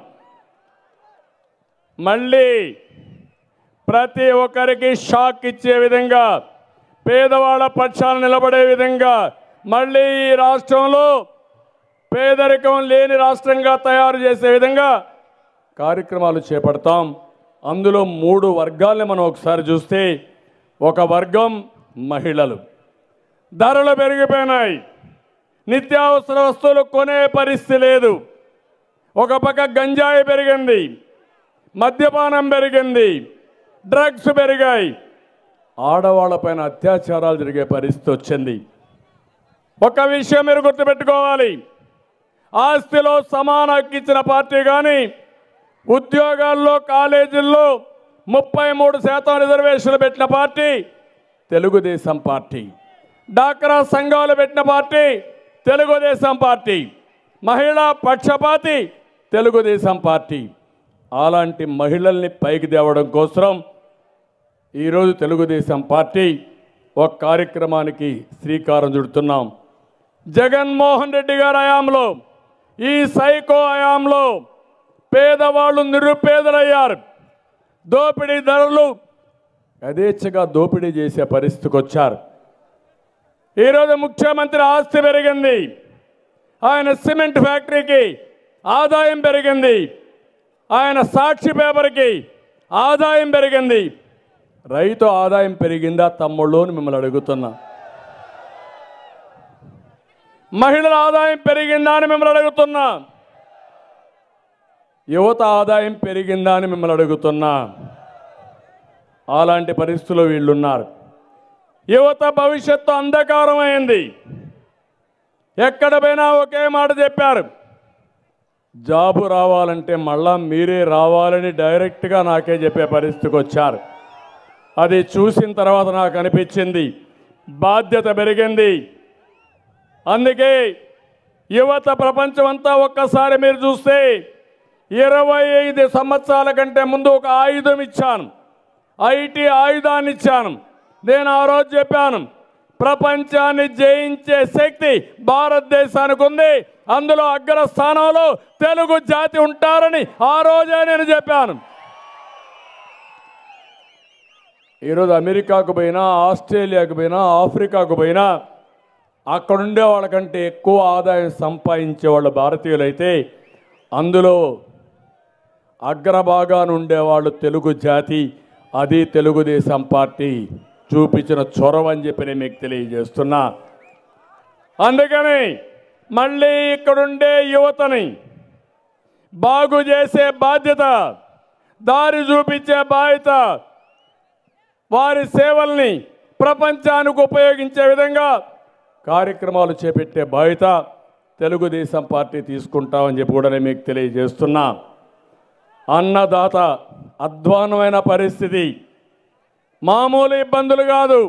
మళ్ళీ ప్రతి ఒక్కరికి షాక్ ఇచ్చే విధంగా పేదవాళ్ళ పక్షాన నిలబడే విధంగా మళ్ళీ ఈ రాష్ట్రంలో పేదరికం లేని రాష్ట్రంగా తయారు చేసే విధంగా కార్యక్రమాలు చేపడతాం అందులో మూడు వర్గాల్ని మనం ఒకసారి చూస్తే ఒక వర్గం మహిళలు ధరలు పెరిగిపోయినాయి నిత్యావసర వస్తువులు కొనే పరిస్థితి లేదు ఒక పక్క గంజాయి పెరిగింది మద్యపానం పెరిగింది డ్రగ్స్ పెరిగాయి ఆడవాళ్ళపైన అత్యాచారాలు జరిగే పరిస్థితి వచ్చింది ఒక విషయం మీరు గుర్తుపెట్టుకోవాలి ఆస్తిలో సమాన హక్కు ఇచ్చిన పార్టీ కానీ ఉద్యోగాల్లో కాలేజీల్లో ముప్పై మూడు శాతం రిజర్వేషన్లు పెట్టిన పార్టీ తెలుగుదేశం పార్టీ డాక్రా సంఘాలు పెట్టిన పార్టీ తెలుగుదేశం పార్టీ మహిళా పక్షపాతి తెలుగుదేశం పార్టీ అలాంటి మహిళల్ని పైకి తేవడం కోసం ఈరోజు తెలుగుదేశం పార్టీ ఒక కార్యక్రమానికి శ్రీకారం చుడుతున్నాం జగన్మోహన్ రెడ్డి గారి హయాంలో ఈ సైకో హయాంలో పేదవాళ్ళు నిరుపేదలయ్యారు దోపిడీ ధరలు యథేచ్ఛగా దోపిడీ చేసే పరిస్థితికి వచ్చారు ఈరోజు ముఖ్యమంత్రి ఆస్తి పెరిగింది ఆయన సిమెంట్ ఫ్యాక్టరీకి ఆదాయం పెరిగింది ఆయన సాక్షి పేపర్కి ఆదాయం పెరిగింది రైతు ఆదాయం పెరిగిందా తమ్ముళ్ళు అని మిమ్మల్ని అడుగుతున్నా మహిళల ఆదాయం పెరిగిందా అని మిమ్మల్ని అడుగుతున్నా యువత ఆదాయం పెరిగిందా అని మిమ్మల్ని అడుగుతున్నా అలాంటి పరిస్థితుల్లో వీళ్ళున్నారు యువత భవిష్యత్తు అంధకారమైంది ఎక్కడ పోయినా ఒకే మాట చెప్పారు జాబు రావాలంటే మళ్ళా మీరే రావాలని డైరెక్ట్గా నాకే చెప్పే పరిస్థితికి వచ్చారు అది చూసిన తర్వాత నాకు అనిపించింది బాధ్యత పెరిగింది అందుకే యువత ప్రపంచం అంతా ఒక్కసారి మీరు చూస్తే ఇరవై ఐదు సంవత్సరాల కంటే ముందు ఒక ఆయుధం ఇచ్చాను ఐటీ ఆయుధాన్ని ఇచ్చాను నేను ఆ రోజు చెప్పాను ప్రపంచాన్ని జయించే శక్తి భారతదేశానికి ఉంది అందులో అగ్ర స్థానంలో తెలుగు జాతి ఉంటారని ఆ రోజే నేను చెప్పాను ఈరోజు అమెరికాకు పోయినా ఆస్ట్రేలియాకు పోయినా ఆఫ్రికాకు పోయినా అక్కడుండే వాళ్ళకంటే ఎక్కువ ఆదాయం సంపాదించే వాళ్ళు భారతీయులైతే అందులో అగ్రభాగాన ఉండేవాళ్ళు తెలుగు జాతి అది తెలుగుదేశం పార్టీ చూపించిన చొరవ అని చెప్పి నేను మీకు తెలియజేస్తున్నా అందుకని మళ్ళీ ఇక్కడుండే యువతని బాగు చేసే బాధ్యత దారి చూపించే బాధ్యత వారి సేవల్ని ప్రపంచానికి ఉపయోగించే విధంగా కార్యక్రమాలు చేపట్టే బాధ్యత తెలుగుదేశం పార్టీ తీసుకుంటామని చెప్పి కూడా నేను మీకు తెలియజేస్తున్నా అన్నదాత అధ్వానమైన పరిస్థితి మామూలు ఇబ్బందులు కాదు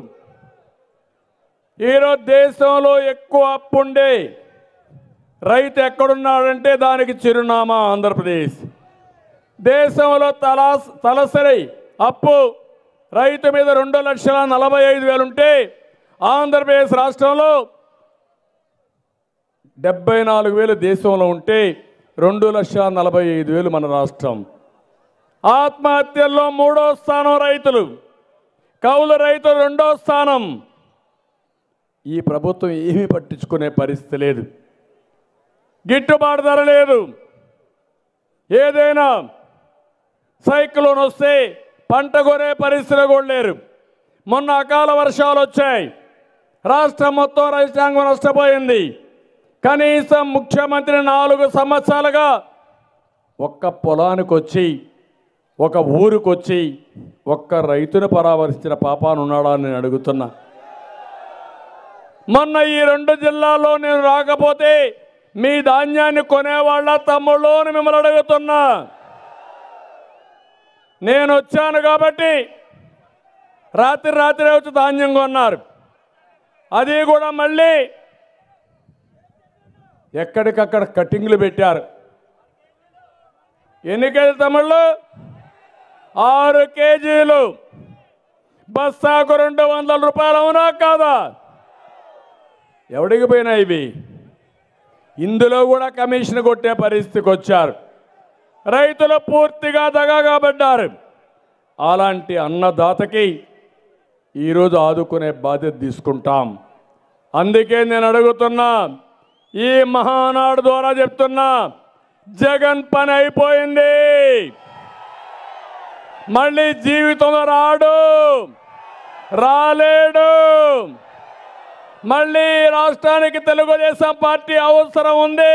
ఈరోజు దేశంలో ఎక్కువ అప్పు ఉండే రైతు ఎక్కడున్నాడంటే దానికి చిరునామా ఆంధ్రప్రదేశ్ దేశంలో తలా తలసరి అప్పు రైతు మీద రెండు లక్షల నలభై ఐదు వేలు ఉంటే ఆంధ్రప్రదేశ్ రాష్ట్రంలో డెబ్బై నాలుగు వేలు దేశంలో ఉంటే రెండు లక్షల నలభై ఐదు వేలు మన రాష్ట్రం ఆత్మహత్యల్లో మూడో స్థానం రైతులు కౌలు రైతులు రెండో స్థానం ఈ ప్రభుత్వం ఏమీ పట్టించుకునే పరిస్థితి లేదు గిట్టుబాటు ధర లేదు ఏదైనా సైక్లోన్ వస్తే పంట కొనే పరిస్థితి కూడా లేరు మొన్న అకాల వర్షాలు వచ్చాయి రాష్ట్రం మొత్తం రైతాంగం నష్టపోయింది కనీసం ముఖ్యమంత్రి నాలుగు సంవత్సరాలుగా ఒక్క పొలానికి వచ్చి ఒక ఊరికి వచ్చి ఒక్క రైతును పరామర్శించిన పాపాను ఉన్నాడా అని నేను అడుగుతున్నా మొన్న ఈ రెండు జిల్లాల్లో నేను రాకపోతే మీ ధాన్యాన్ని కొనేవాళ్ళ తమ్ముళ్ళు అని మిమ్మల్ని అడుగుతున్నా నేను వచ్చాను కాబట్టి రాత్రి రాత్రి వచ్చి ధాన్యం కొన్నారు అది కూడా మళ్ళీ ఎక్కడికక్కడ కటింగ్లు పెట్టారు ఎన్ని కేజీలు తమిళ్ళు ఆరు కేజీలు బస్తాకు రెండు వందల రూపాయలు అవునా కాదా ఎవడికి పోయినా ఇవి ఇందులో కూడా కమిషన్ కొట్టే పరిస్థితికి వచ్చారు రైతులు పూర్తిగా దగాగా పడ్డారు అలాంటి అన్నదాతకి ఈరోజు ఆదుకునే బాధ్యత తీసుకుంటాం అందుకే నేను అడుగుతున్నా ఈ మహానాడు ద్వారా చెప్తున్నా జగన్ పని అయిపోయింది మళ్ళీ జీవితంలో రాడు రాలేడు మళ్ళీ రాష్ట్రానికి తెలుగుదేశం పార్టీ అవసరం ఉంది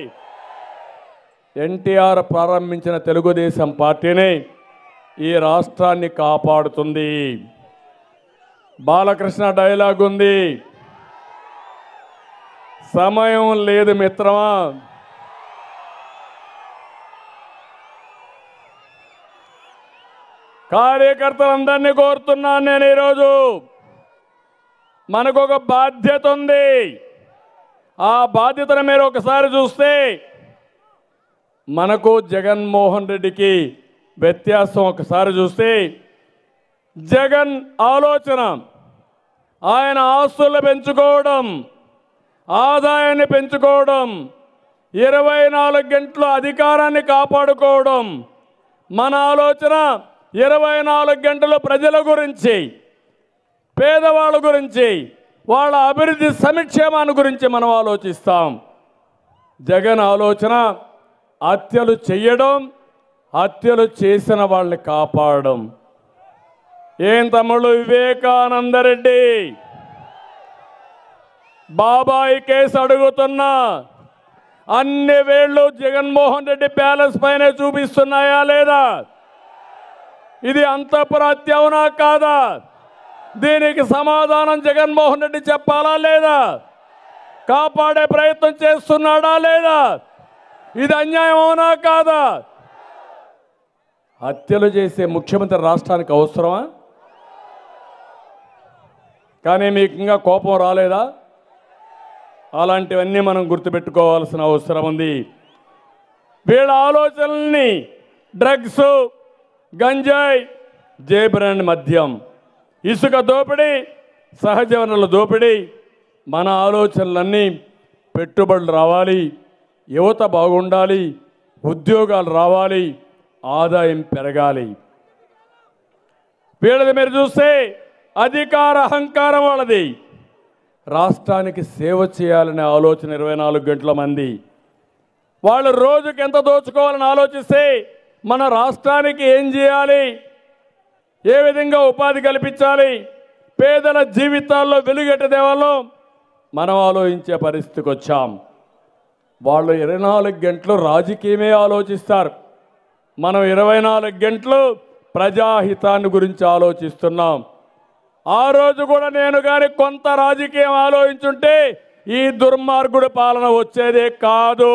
ఎన్టీఆర్ ప్రారంభించిన తెలుగుదేశం పార్టీని ఈ రాష్ట్రాన్ని కాపాడుతుంది బాలకృష్ణ డైలాగ్ ఉంది సమయం లేదు మిత్రమా కార్యకర్తలందరినీ కోరుతున్నాను నేను ఈరోజు మనకు ఒక బాధ్యత ఉంది ఆ బాధ్యతను మీరు ఒకసారి చూస్తే మనకు జగన్మోహన్ రెడ్డికి వ్యత్యాసం ఒకసారి చూస్తే జగన్ ఆలోచన ఆయన ఆస్తులు పెంచుకోవడం ఆదాయాన్ని పెంచుకోవడం ఇరవై నాలుగు గంటలు అధికారాన్ని కాపాడుకోవడం మన ఆలోచన ఇరవై నాలుగు గంటలు ప్రజల గురించి పేదవాళ్ళ గురించి వాళ్ళ అభివృద్ధి సంక్షేమాన్ని గురించి మనం ఆలోచిస్తాం జగన్ ఆలోచన హత్యలు చెయ్యడం హత్యలు చేసిన వాళ్ళని కాపాడడం ఏం తమ్ముళ్ళు వివేకానందరెడ్డి బాబాయి కేసు అడుగుతున్నా అన్ని వేళ్ళు జగన్మోహన్ రెడ్డి ప్యాలెస్ పైన చూపిస్తున్నాయా లేదా ఇది అంతపుర హత్య అవునా కాదా దీనికి సమాధానం జగన్మోహన్ రెడ్డి చెప్పాలా లేదా కాపాడే ప్రయత్నం చేస్తున్నాడా లేదా ఇది అన్యాయం అవునా కాదా హత్యలు చేసే ముఖ్యమంత్రి రాష్ట్రానికి అవసరమా కానీ మీకు ఇంకా కోపం రాలేదా అలాంటివన్నీ మనం గుర్తుపెట్టుకోవాల్సిన అవసరం ఉంది వీళ్ళ ఆలోచనల్ని డ్రగ్స్ గంజాయి జేబ్రాండ్ మద్యం ఇసుక దోపిడీ సహజ వనరుల దోపిడీ మన ఆలోచనలన్నీ పెట్టుబడులు రావాలి యువత బాగుండాలి ఉద్యోగాలు రావాలి ఆదాయం పెరగాలి వీళ్ళది మీరు చూస్తే అధికార అహంకారం వాళ్ళది రాష్ట్రానికి సేవ చేయాలనే ఆలోచన ఇరవై నాలుగు గంటల మంది వాళ్ళు రోజుకి ఎంత దోచుకోవాలని ఆలోచిస్తే మన రాష్ట్రానికి ఏం చేయాలి ఏ విధంగా ఉపాధి కల్పించాలి పేదల జీవితాల్లో వెలుగెట్ట దేవాలో మనం ఆలోచించే పరిస్థితికి వచ్చాం వాళ్ళు ఇరవై నాలుగు గంటలు రాజకీయమే ఆలోచిస్తారు మనం ఇరవై నాలుగు గంటలు ప్రజాహితాన్ని గురించి ఆలోచిస్తున్నాం ఆ రోజు కూడా నేను కానీ కొంత రాజకీయం ఆలోచించుంటే ఈ దుర్మార్గుడి పాలన వచ్చేదే కాదు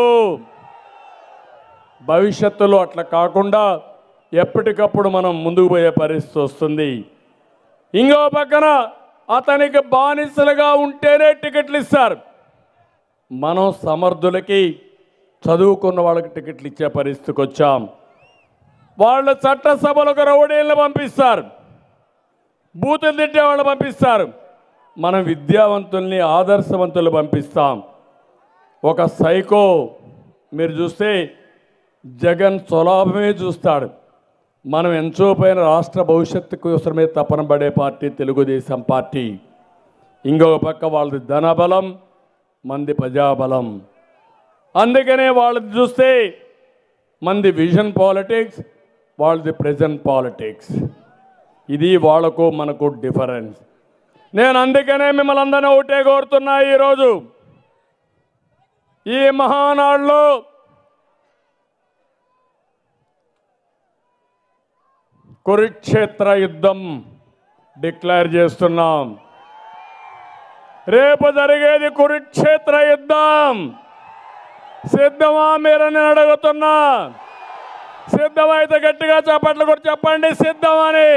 భవిష్యత్తులో అట్లా కాకుండా ఎప్పటికప్పుడు మనం ముందుకు పోయే పరిస్థితి వస్తుంది ఇంకో పక్కన అతనికి బానిసలుగా ఉంటేనే టికెట్లు ఇస్తారు మనం సమర్థులకి చదువుకున్న వాళ్ళకి టికెట్లు ఇచ్చే పరిస్థితికి వచ్చాం వాళ్ళు చట్టసభలకు రౌడీలను పంపిస్తారు బూతులు తిట్టే వాళ్ళు పంపిస్తారు మనం విద్యావంతుల్ని ఆదర్శవంతులు పంపిస్తాం ఒక సైకో మీరు చూస్తే జగన్ స్వలాభమే చూస్తాడు మనం ఎంచోపోయిన రాష్ట్ర భవిష్యత్తు కోసమే తపన పడే పార్టీ తెలుగుదేశం పార్టీ ఇంకొక పక్క వాళ్ళది ధనబలం మంది ప్రజాబలం అందుకనే వాళ్ళది చూస్తే మంది విజన్ పాలిటిక్స్ వాళ్ళది ప్రజెంట్ పాలిటిక్స్ ఇది వాళ్ళకు మనకు డిఫరెన్స్ నేను అందుకనే మిమ్మల్ని అందరినీ ఒకటే కోరుతున్నా ఈరోజు ఈ మహానాడులో కురుక్షేత్ర యుద్ధం డిక్లేర్ చేస్తున్నాం రేపు జరిగేది కురుక్షేత్ర యుద్ధం సిద్ధమా మీరని నేను అడుగుతున్నా సిద్ధమైతే గట్టిగా చప్పట్లు కూడా చెప్పండి సిద్ధమని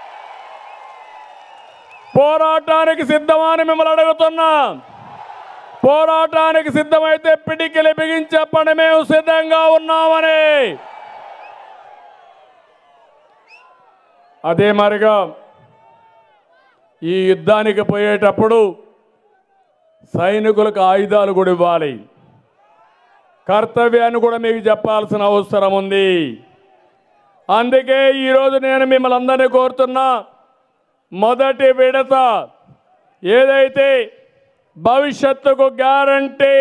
పోరాటానికి సిద్ధమని మిమ్మల్ని అడుగుతున్నా పోరాటానికి సిద్ధమైతే పిడికిలి బిగించి చెప్పండి మేము సిద్ధంగా ఉన్నామని అదే మరిగా ఈ యుద్ధానికి పోయేటప్పుడు సైనికులకు ఆయుధాలు కూడా ఇవ్వాలి కర్తవ్యాన్ని కూడా మీకు చెప్పాల్సిన అవసరం ఉంది అందుకే ఈరోజు నేను మిమ్మల్ని అందరినీ కోరుతున్నా మొదటి విడత ఏదైతే భవిష్యత్తుకు గ్యారంటీ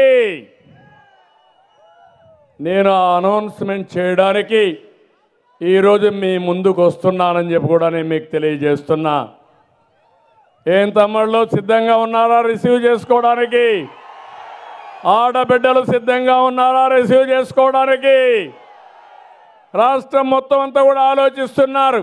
నేను ఆ అనౌన్స్మెంట్ చేయడానికి ఈరోజు మీ ముందుకు వస్తున్నానని చెప్పి కూడా నేను మీకు తెలియజేస్తున్నా ఏం తమ్ముళ్ళు సిద్ధంగా ఉన్నారా రిసీవ్ చేసుకోవడానికి ఆడబిడ్డలు సిద్ధంగా ఉన్నారా రిసీవ్ చేసుకోవడానికి రాష్ట్రం మొత్తం అంతా కూడా ఆలోచిస్తున్నారు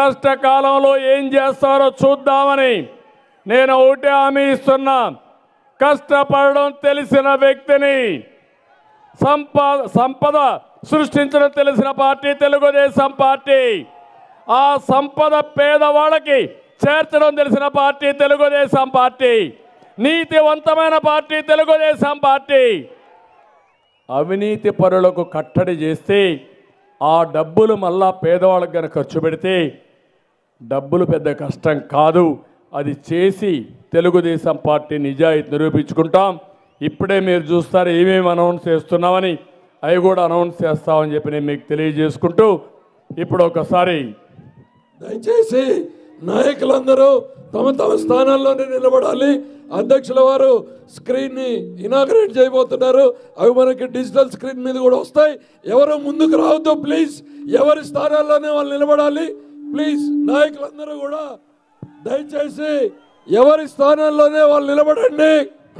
కష్టకాలంలో ఏం చేస్తారో చూద్దామని నేను ఒకటే హామీ ఇస్తున్నా కష్టపడడం తెలిసిన వ్యక్తిని సంప సంపద సృష్టించడం తెలిసిన పార్టీ తెలుగుదేశం పార్టీ ఆ సంపద పేదవాళ్ళకి చేర్చడం తెలిసిన పార్టీ తెలుగుదేశం పార్టీ నీతివంతమైన పార్టీ తెలుగుదేశం పార్టీ అవినీతి పరులకు కట్టడి చేస్తే ఆ డబ్బులు మళ్ళా పేదవాళ్ళకి కనుక ఖర్చు పెడితే డబ్బులు పెద్ద కష్టం కాదు అది చేసి తెలుగుదేశం పార్టీ నిజాయితీ నిరూపించుకుంటాం ఇప్పుడే మీరు చూస్తారు ఏమేమి అనౌన్స్ చేస్తున్నామని అవి కూడా అనౌన్స్ చేస్తామని చెప్పి నేను మీకు తెలియజేసుకుంటూ ఇప్పుడు ఒకసారి దయచేసి నాయకులందరూ తమ తమ స్థానాల్లోనే నిలబడాలి అధ్యక్షుల వారు స్క్రీన్ ని ఇనాగ్రేట్ చేయబోతున్నారు అవి మనకి డిజిటల్ స్క్రీన్ మీద కూడా వస్తాయి ఎవరు ముందుకు రావద్దు ప్లీజ్ ఎవరి స్థానాల్లోనే వాళ్ళు నిలబడాలి ప్లీజ్ నాయకులందరూ కూడా దయచేసి ఎవరి స్థానాల్లోనే వాళ్ళు నిలబడండి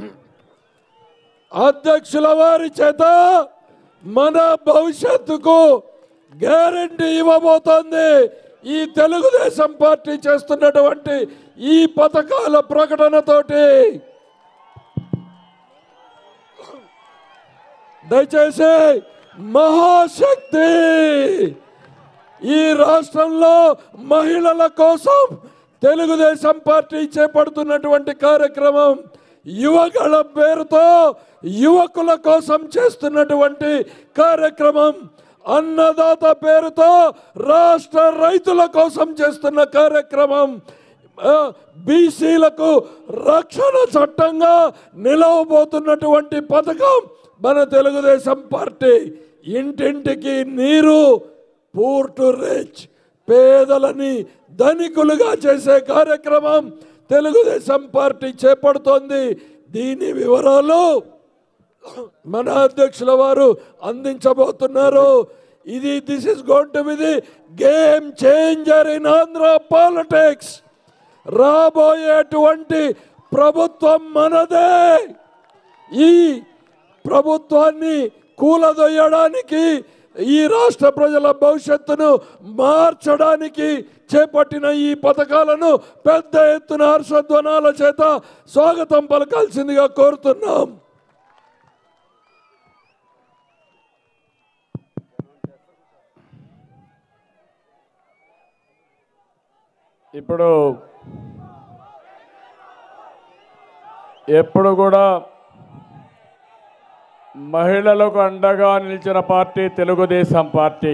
అధ్యక్షుల వారి చేత మన భవిష్యత్తుకు గ్యారంటీ ఇవ్వబోతోంది ఈ తెలుగుదేశం పార్టీ చేస్తున్నటువంటి ఈ పథకాల ప్రకటనతోటి దయచేసి మహాశక్తి ఈ రాష్ట్రంలో మహిళల కోసం తెలుగుదేశం పార్టీ చేపడుతున్నటువంటి కార్యక్రమం యువగళ పేరుతో యువకుల కోసం చేస్తున్నటువంటి కార్యక్రమం అన్నదాత పేరుతో రాష్ట్ర రైతుల కోసం చేస్తున్న కార్యక్రమం ఆ, బీసీలకు రక్షణ చట్టంగా నిలవబోతున్నటువంటి పథకం మన తెలుగుదేశం పార్టీ ఇంటింటికి నీరు పూర్టు రిచ్ పేదలని ధనికులుగా చేసే కార్యక్రమం తెలుగుదేశం పార్టీ చేపడుతోంది దీని వివరాలు మన అధ్యక్షుల వారు అందించబోతున్నారు ఇది this is going to be the game changer in Andhra politics రాబోయేటువంటి ప్రభుత్వం మనదే ఈ ప్రభుత్వాన్ని కూలదొయ్యడానికి ఈ రాష్ట్ర ప్రజల భవిష్యత్తును మార్చడానికి చేపట్టిన ఈ పథకాలను పెద్ద ఎత్తున హర్షధ్వనాల చేత స్వాగతం పలకాల్సిందిగా కోరుతున్నాం ఇప్పుడు ఎప్పుడు కూడా మహిళలకు అండగా నిలిచిన పార్టీ తెలుగుదేశం పార్టీ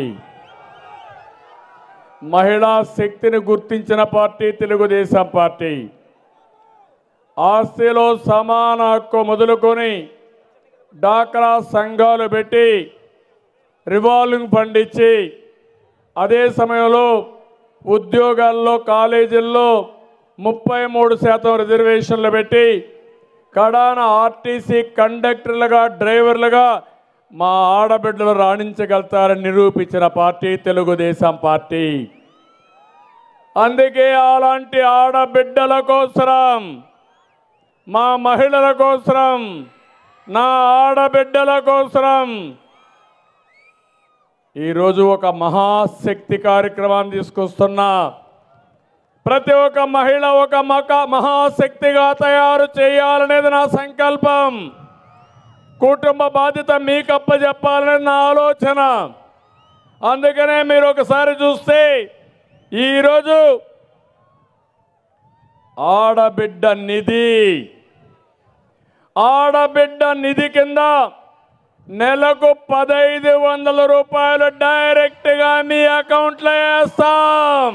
మహిళా శక్తిని గుర్తించిన పార్టీ తెలుగుదేశం పార్టీ ఆస్తిలో సమాన హక్కు మొదలుకొని డాక్రా సంఘాలు పెట్టి రివాల్వింగ్ ఫండ్ ఇచ్చి అదే సమయంలో ఉద్యోగాల్లో కాలేజీల్లో ముప్పై మూడు శాతం రిజర్వేషన్లు పెట్టి కడాన ఆర్టీసీ కండక్టర్లుగా డ్రైవర్లుగా మా ఆడబిడ్డలు రాణించగలుగుతారని నిరూపించిన పార్టీ తెలుగుదేశం పార్టీ అందుకే అలాంటి ఆడబిడ్డల కోసరం మా మహిళల కోసరం నా ఆడబిడ్డల కోసరం ఈరోజు ఒక మహాశక్తి కార్యక్రమాన్ని తీసుకొస్తున్నా ప్రతి ఒక్క మహిళ ఒక మక మహాశక్తిగా తయారు చేయాలనేది నా సంకల్పం కుటుంబ బాధ్యత మీకు అప్పచెప్పాలనేది నా ఆలోచన అందుకనే మీరు ఒకసారి చూస్తే ఈరోజు ఆడబిడ్డ నిధి ఆడబిడ్డ నిధి కింద నెలకు పదైదు వందల రూపాయలు డైరెక్ట్గా మీ అకౌంట్లో వేస్తాం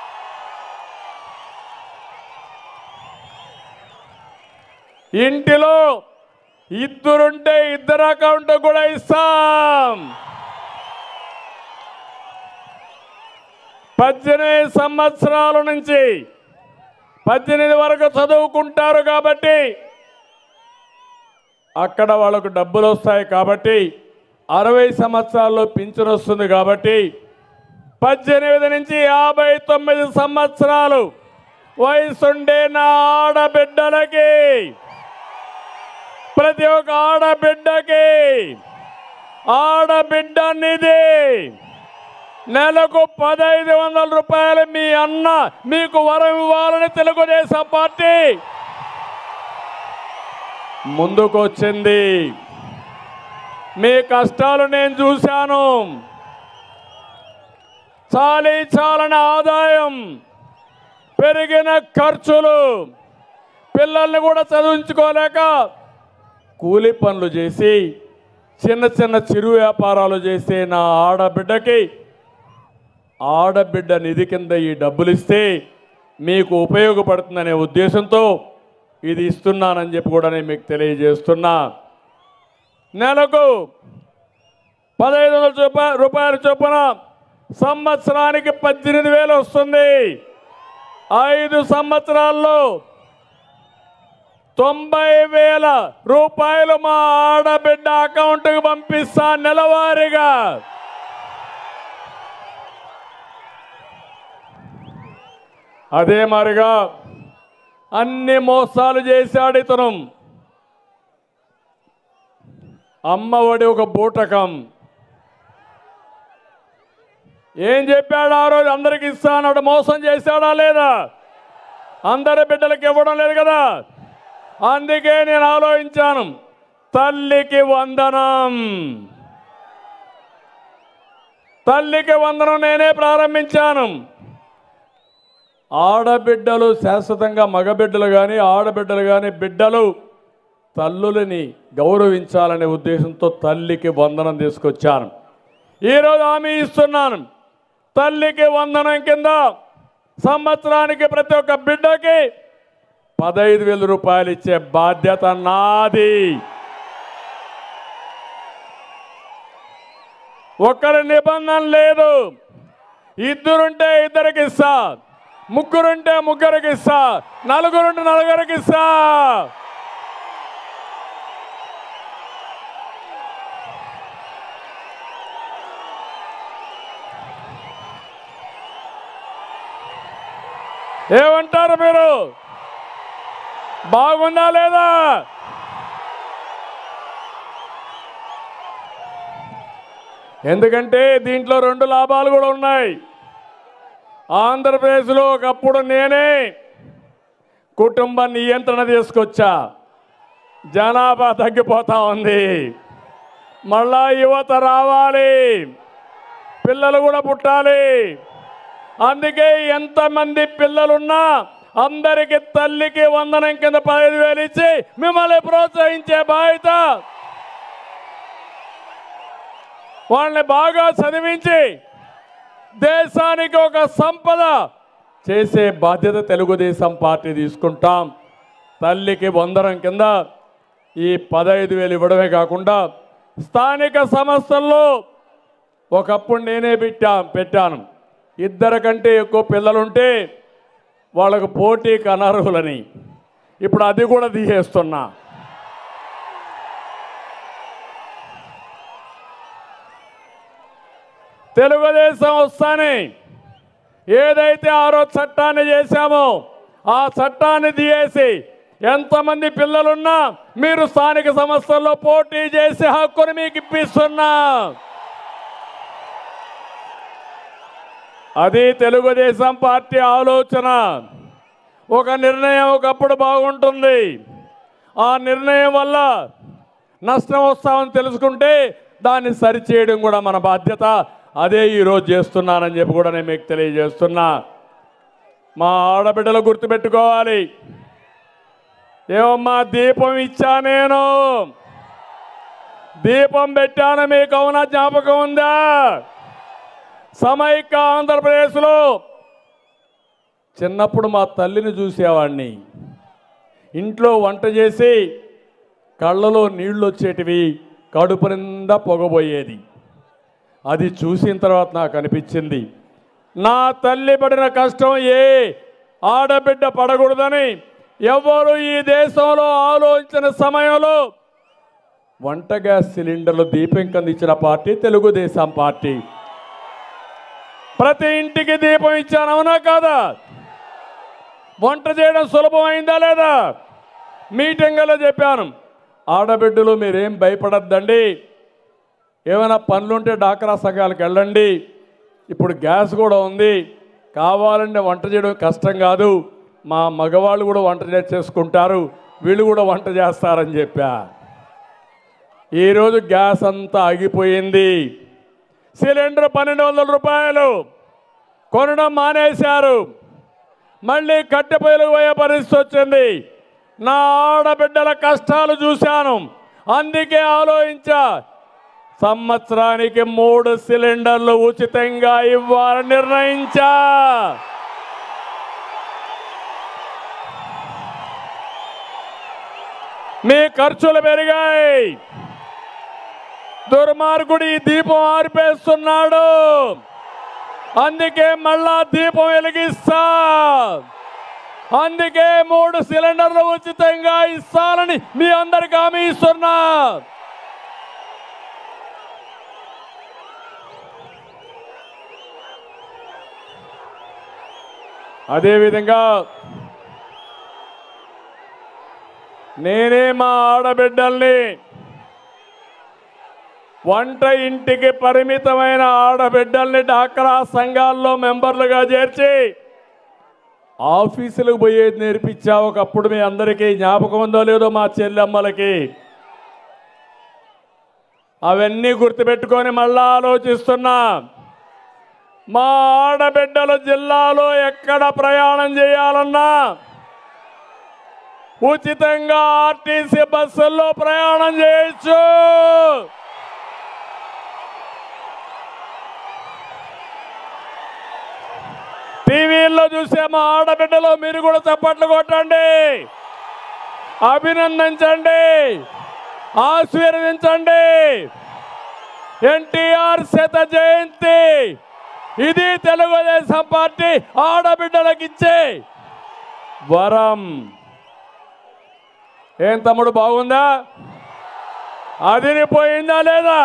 ఇంటిలో ఇద్దరుంటే ఇద్దరు అకౌంట్ కూడా ఇస్తాం పద్దెనిమిది సంవత్సరాల నుంచి పద్దెనిమిది వరకు చదువుకుంటారు కాబట్టి అక్కడ వాళ్ళకు డబ్బులు వస్తాయి కాబట్టి అరవై సంవత్సరాల్లో పింఛన్ వస్తుంది కాబట్టి పద్దెనిమిది నుంచి యాభై తొమ్మిది సంవత్సరాలు వయసుండే నా ఆడబిడ్డలకి ప్రతి ఒక్క ఆడబిడ్డకి ఆడబిడ్డ నిధి నెలకు పదహైదు వందల రూపాయలు మీ అన్న మీకు వరం ఇవ్వాలని తెలుగుదేశం పార్టీ ముందుకొచ్చింది మీ కష్టాలు నేను చూశాను చాలీ చాలని ఆదాయం పెరిగిన ఖర్చులు పిల్లల్ని కూడా చదివించుకోలేక కూలి పనులు చేసి చిన్న చిన్న చిరు వ్యాపారాలు చేసే నా ఆడబిడ్డకి ఆడబిడ్డ నిధి కింద ఈ డబ్బులు ఇస్తే మీకు ఉపయోగపడుతుందనే ఉద్దేశంతో ఇది ఇస్తున్నానని చెప్పి కూడా నేను మీకు తెలియజేస్తున్నా నెలకు పదహైదు వందల చొప్ప రూపాయల చొప్పున సంవత్సరానికి పద్దెనిమిది వేలు వస్తుంది ఐదు సంవత్సరాల్లో తొంభై వేల రూపాయలు మా ఆడబిడ్డ అకౌంట్కి పంపిస్తా నెలవారీగా అదే మరిగా అన్ని మోసాలు చేశాడు ఇతను అమ్మఒడి ఒక బూటకం ఏం చెప్పాడు ఆ రోజు అందరికి ఇస్తానన్నాడు మోసం చేశాడా లేదా అందరి బిడ్డలకు ఇవ్వడం లేదు కదా అందుకే నేను ఆలోచించాను తల్లికి వందనం తల్లికి వందనం నేనే ప్రారంభించాను ఆడబిడ్డలు శాశ్వతంగా మగబిడ్డలు కానీ ఆడబిడ్డలు కానీ బిడ్డలు తల్లులని గౌరవించాలనే ఉద్దేశంతో తల్లికి వందనం తీసుకొచ్చాను ఈరోజు హామీ ఇస్తున్నాను తల్లికి వందనం కింద సంవత్సరానికి ప్రతి ఒక్క బిడ్డకి పదహైదు వేల రూపాయలు ఇచ్చే బాధ్యత నాది ఒకరి నిబంధన లేదు ఇద్దరుంటే ఇద్దరికి ఇస్తా ముగ్గురుంటే ముగ్గురికి ఇస్తా నలుగురుంటే నలుగురికి ఇస్తా ఏమంటారు మీరు బాగుందా లేదా ఎందుకంటే దీంట్లో రెండు లాభాలు కూడా ఉన్నాయి ఆంధ్రప్రదేశ్లో ఒకప్పుడు నేనే కుటుంబ నియంత్రణ తీసుకొచ్చా జనాభా తగ్గిపోతా ఉంది మళ్ళా యువత రావాలి పిల్లలు కూడా పుట్టాలి అందుకే ఎంతమంది పిల్లలున్నా అందరికి తల్లికి వందనం కింద పదహైదు వేలు ఇచ్చి మిమ్మల్ని ప్రోత్సహించే బాధ్యత వాళ్ళని బాగా చదివించి దేశానికి ఒక సంపద చేసే బాధ్యత తెలుగుదేశం పార్టీ తీసుకుంటాం తల్లికి వందనం కింద ఈ పదహైదు వేలు ఇవ్వడమే కాకుండా స్థానిక సంస్థల్లో ఒకప్పుడు నేనే పెట్టా పెట్టాను ఇద్దరు కంటే ఎక్కువ పిల్లలుంటే వాళ్ళకు పోటీకి అనర్హులని ఇప్పుడు అది కూడా తీసేస్తున్నా తెలుగుదేశం వస్తానే ఏదైతే ఆ రోజు చట్టాన్ని చేశామో ఆ చట్టాన్ని తీయేసి ఎంతమంది పిల్లలున్నా మీరు స్థానిక సంస్థల్లో పోటీ చేసే హక్కును మీకు ఇప్పిస్తున్నా అది తెలుగుదేశం పార్టీ ఆలోచన ఒక నిర్ణయం ఒకప్పుడు బాగుంటుంది ఆ నిర్ణయం వల్ల నష్టం వస్తామని తెలుసుకుంటే దాన్ని సరిచేయడం కూడా మన బాధ్యత అదే ఈరోజు చేస్తున్నానని చెప్పి కూడా నేను మీకు తెలియజేస్తున్నా మా ఆడబిడ్డలు గుర్తుపెట్టుకోవాలి ఏమమ్మా దీపం ఇచ్చా నేను దీపం పెట్టాను మీకు అవునా జ్ఞాపకం ఉందా సమైక్య ఆంధ్రప్రదేశ్లో చిన్నప్పుడు మా తల్లిని చూసేవాడిని ఇంట్లో వంట చేసి కళ్ళలో నీళ్లు వచ్చేటివి కడుపు నిండా పొగబోయేది అది చూసిన తర్వాత నాకు అనిపించింది నా తల్లి పడిన కష్టం ఏ ఆడబిడ్డ పడకూడదని ఎవరు ఈ దేశంలో ఆలోచించిన సమయంలో వంట గ్యాస్ సిలిండర్లు దీపం కింద ఇచ్చిన పార్టీ తెలుగుదేశం పార్టీ ప్రతి ఇంటికి దీపం ఇచ్చాను అవునా కాదా వంట చేయడం సులభమైందా లేదా మీటింగ్లో చెప్పాను ఆడబిడ్డలు మీరేం భయపడద్దండి ఏమైనా పనులుంటే డాక్రా సంఘాలకు వెళ్ళండి ఇప్పుడు గ్యాస్ కూడా ఉంది కావాలంటే వంట చేయడం కష్టం కాదు మా మగవాళ్ళు కూడా వంట చేసుకుంటారు వీళ్ళు కూడా వంట చేస్తారని చెప్పా ఈరోజు గ్యాస్ అంతా ఆగిపోయింది సిలిండర్ పన్నెండు వందల రూపాయలు కొనడం మానేశారు మళ్ళీ కట్టెపొయ్యలకు పోయే పరిస్థితి వచ్చింది నా ఆడబిడ్డల కష్టాలు చూశాను అందుకే ఆలోచించా సంవత్సరానికి మూడు సిలిండర్లు ఉచితంగా ఇవ్వాలని నిర్ణయించా మీ ఖర్చులు పెరిగాయి దుర్మార్గుడు ఈ దీపం ఆర్పేస్తున్నాడు అందుకే మళ్ళా దీపం వెలిగిస్తా అందుకే మూడు సిలిండర్లు ఉచితంగా ఇస్తానని మీ అందరికి హామీ ఇస్తున్నా అదేవిధంగా నేనే మా ఆడబిడ్డల్ని వంట ఇంటికి పరిమితమైన ఆడబిడ్డల్ని డాక్రా సంఘాల్లో మెంబర్లుగా చేర్చి ఆఫీసులకు పోయేది నేర్పించా ఒకప్పుడు మీ అందరికీ జ్ఞాపకం ఉందో లేదో మా చెల్లెమ్మలకి అవన్నీ గుర్తుపెట్టుకొని మళ్ళా ఆలోచిస్తున్నా మా ఆడబిడ్డలు జిల్లాలో ఎక్కడ ప్రయాణం చేయాలన్నా ఉచితంగా ఆర్టీసీ బస్సుల్లో ప్రయాణం చేయొచ్చు టీవీల్లో చూసే మా ఆడబిడ్డలో మీరు కూడా చప్పట్లు కొట్టండి అభినందించండి ఆశీర్వదించండి ఎన్టీఆర్ శత జయంతి ఇది తెలుగుదేశం పార్టీ ఆడబిడ్డలకు ఇచ్చే వరం ఏం తమ్ముడు బాగుందా అదిరిపోయిందా లేదా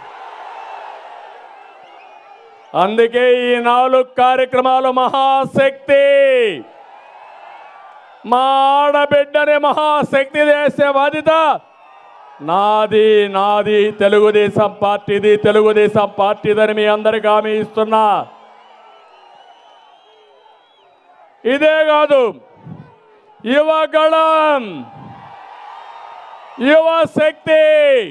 అందుకే ఈ నాలుగు కార్యక్రమాలు మహాశక్తి మా ఆడబిడ్డని మహాశక్తి చేసే బాధ్యత నాది నాది తెలుగుదేశం పార్టీది తెలుగుదేశం పార్టీదని మీ అందరికి హామీ ఇస్తున్నా ఇదే కాదు యువగళం యువ శక్తి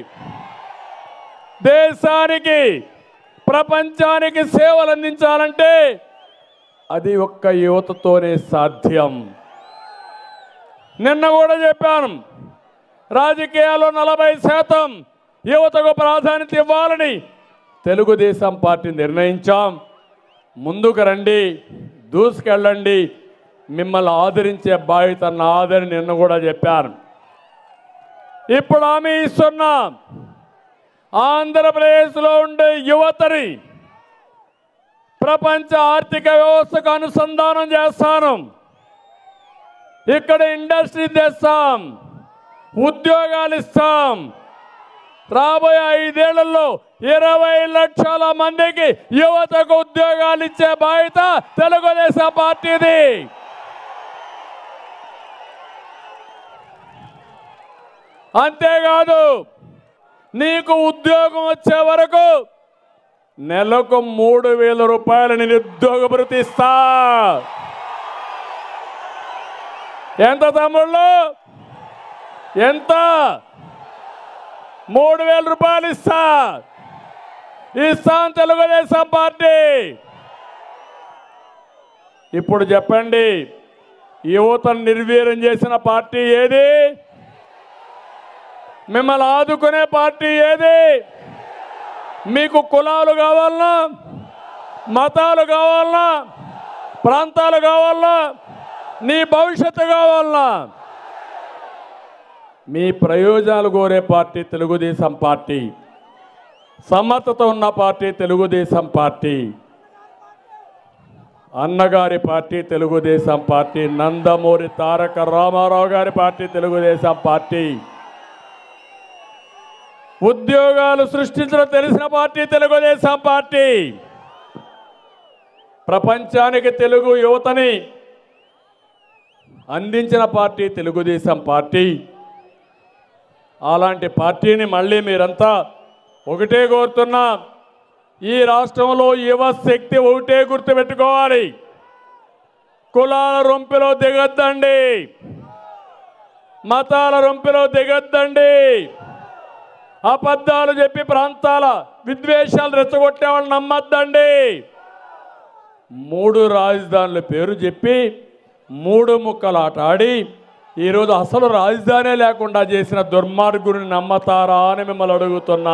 దేశానికి ప్రపంచానికి సేవలు అందించాలంటే అది ఒక్క యువతతోనే సాధ్యం నిన్న కూడా చెప్పాను రాజకీయాల్లో నలభై శాతం యువతకు ప్రాధాన్యత ఇవ్వాలని తెలుగుదేశం పార్టీ నిర్ణయించాం ముందుకు రండి దూసుకెళ్ళండి మిమ్మల్ని ఆదరించే బాధ్యత నాదని నిన్న కూడా చెప్పాను ఇప్పుడు హామీ ఇస్తున్నాం ఆంధ్రప్రదేశ్లో ఉండే యువతని ప్రపంచ ఆర్థిక వ్యవస్థకు అనుసంధానం చేస్తాను ఇక్కడ ఇండస్ట్రీ తెస్తాం ఉద్యోగాలు ఇస్తాం రాబోయే ఐదేళ్లలో ఇరవై లక్షల మందికి యువతకు ఉద్యోగాలు ఇచ్చే బాధ్యత తెలుగుదేశం పార్టీది అంతేకాదు నీకు ఉద్యోగం వచ్చే వరకు నెలకు మూడు వేల రూపాయలు నిరుద్యోగ భృతి ఇస్తా ఎంత తమ్ముళ్ళు ఎంత మూడు వేల రూపాయలు ఇస్తా ఇస్తాం తెలుగుదేశం పార్టీ ఇప్పుడు చెప్పండి యువతను నిర్వీర్యం చేసిన పార్టీ ఏది మిమ్మల్ని ఆదుకునే పార్టీ ఏది మీకు కులాలు కావాలన్నా మతాలు కావాలన్నా ప్రాంతాలు కావాలన్నా నీ భవిష్యత్తు కావాలన్నా మీ ప్రయోజనాలు కోరే పార్టీ తెలుగుదేశం పార్టీ సమ్మతతో ఉన్న పార్టీ తెలుగుదేశం పార్టీ అన్నగారి party Telugu Desam party Nandamuri Taraka Rama Rao garu party Telugu Desam party ఉద్యోగాలు సృష్టించడం తెలిసిన పార్టీ తెలుగుదేశం పార్టీ ప్రపంచానికి తెలుగు యువతని అందించిన పార్టీ తెలుగుదేశం పార్టీ అలాంటి పార్టీని మళ్ళీ మీరంతా ఒకటే కోరుతున్నా ఈ రాష్ట్రంలో యువ శక్తి ఒకటే గుర్తుపెట్టుకోవాలి కులాల రొంపిలో దిగొద్దండి మతాల రొంపిలో దిగద్దండి అబద్ధాలు చెప్పి ప్రాంతాల విద్వేషాలు రెచ్చగొట్టే వాళ్ళు నమ్మద్దండి మూడు రాజధానుల పేరు చెప్పి మూడు ముక్కలాట ఆడి ఈరోజు అసలు రాజధానే లేకుండా చేసిన దుర్మార్గుని నమ్మతారా అని మిమ్మల్ని అడుగుతున్నా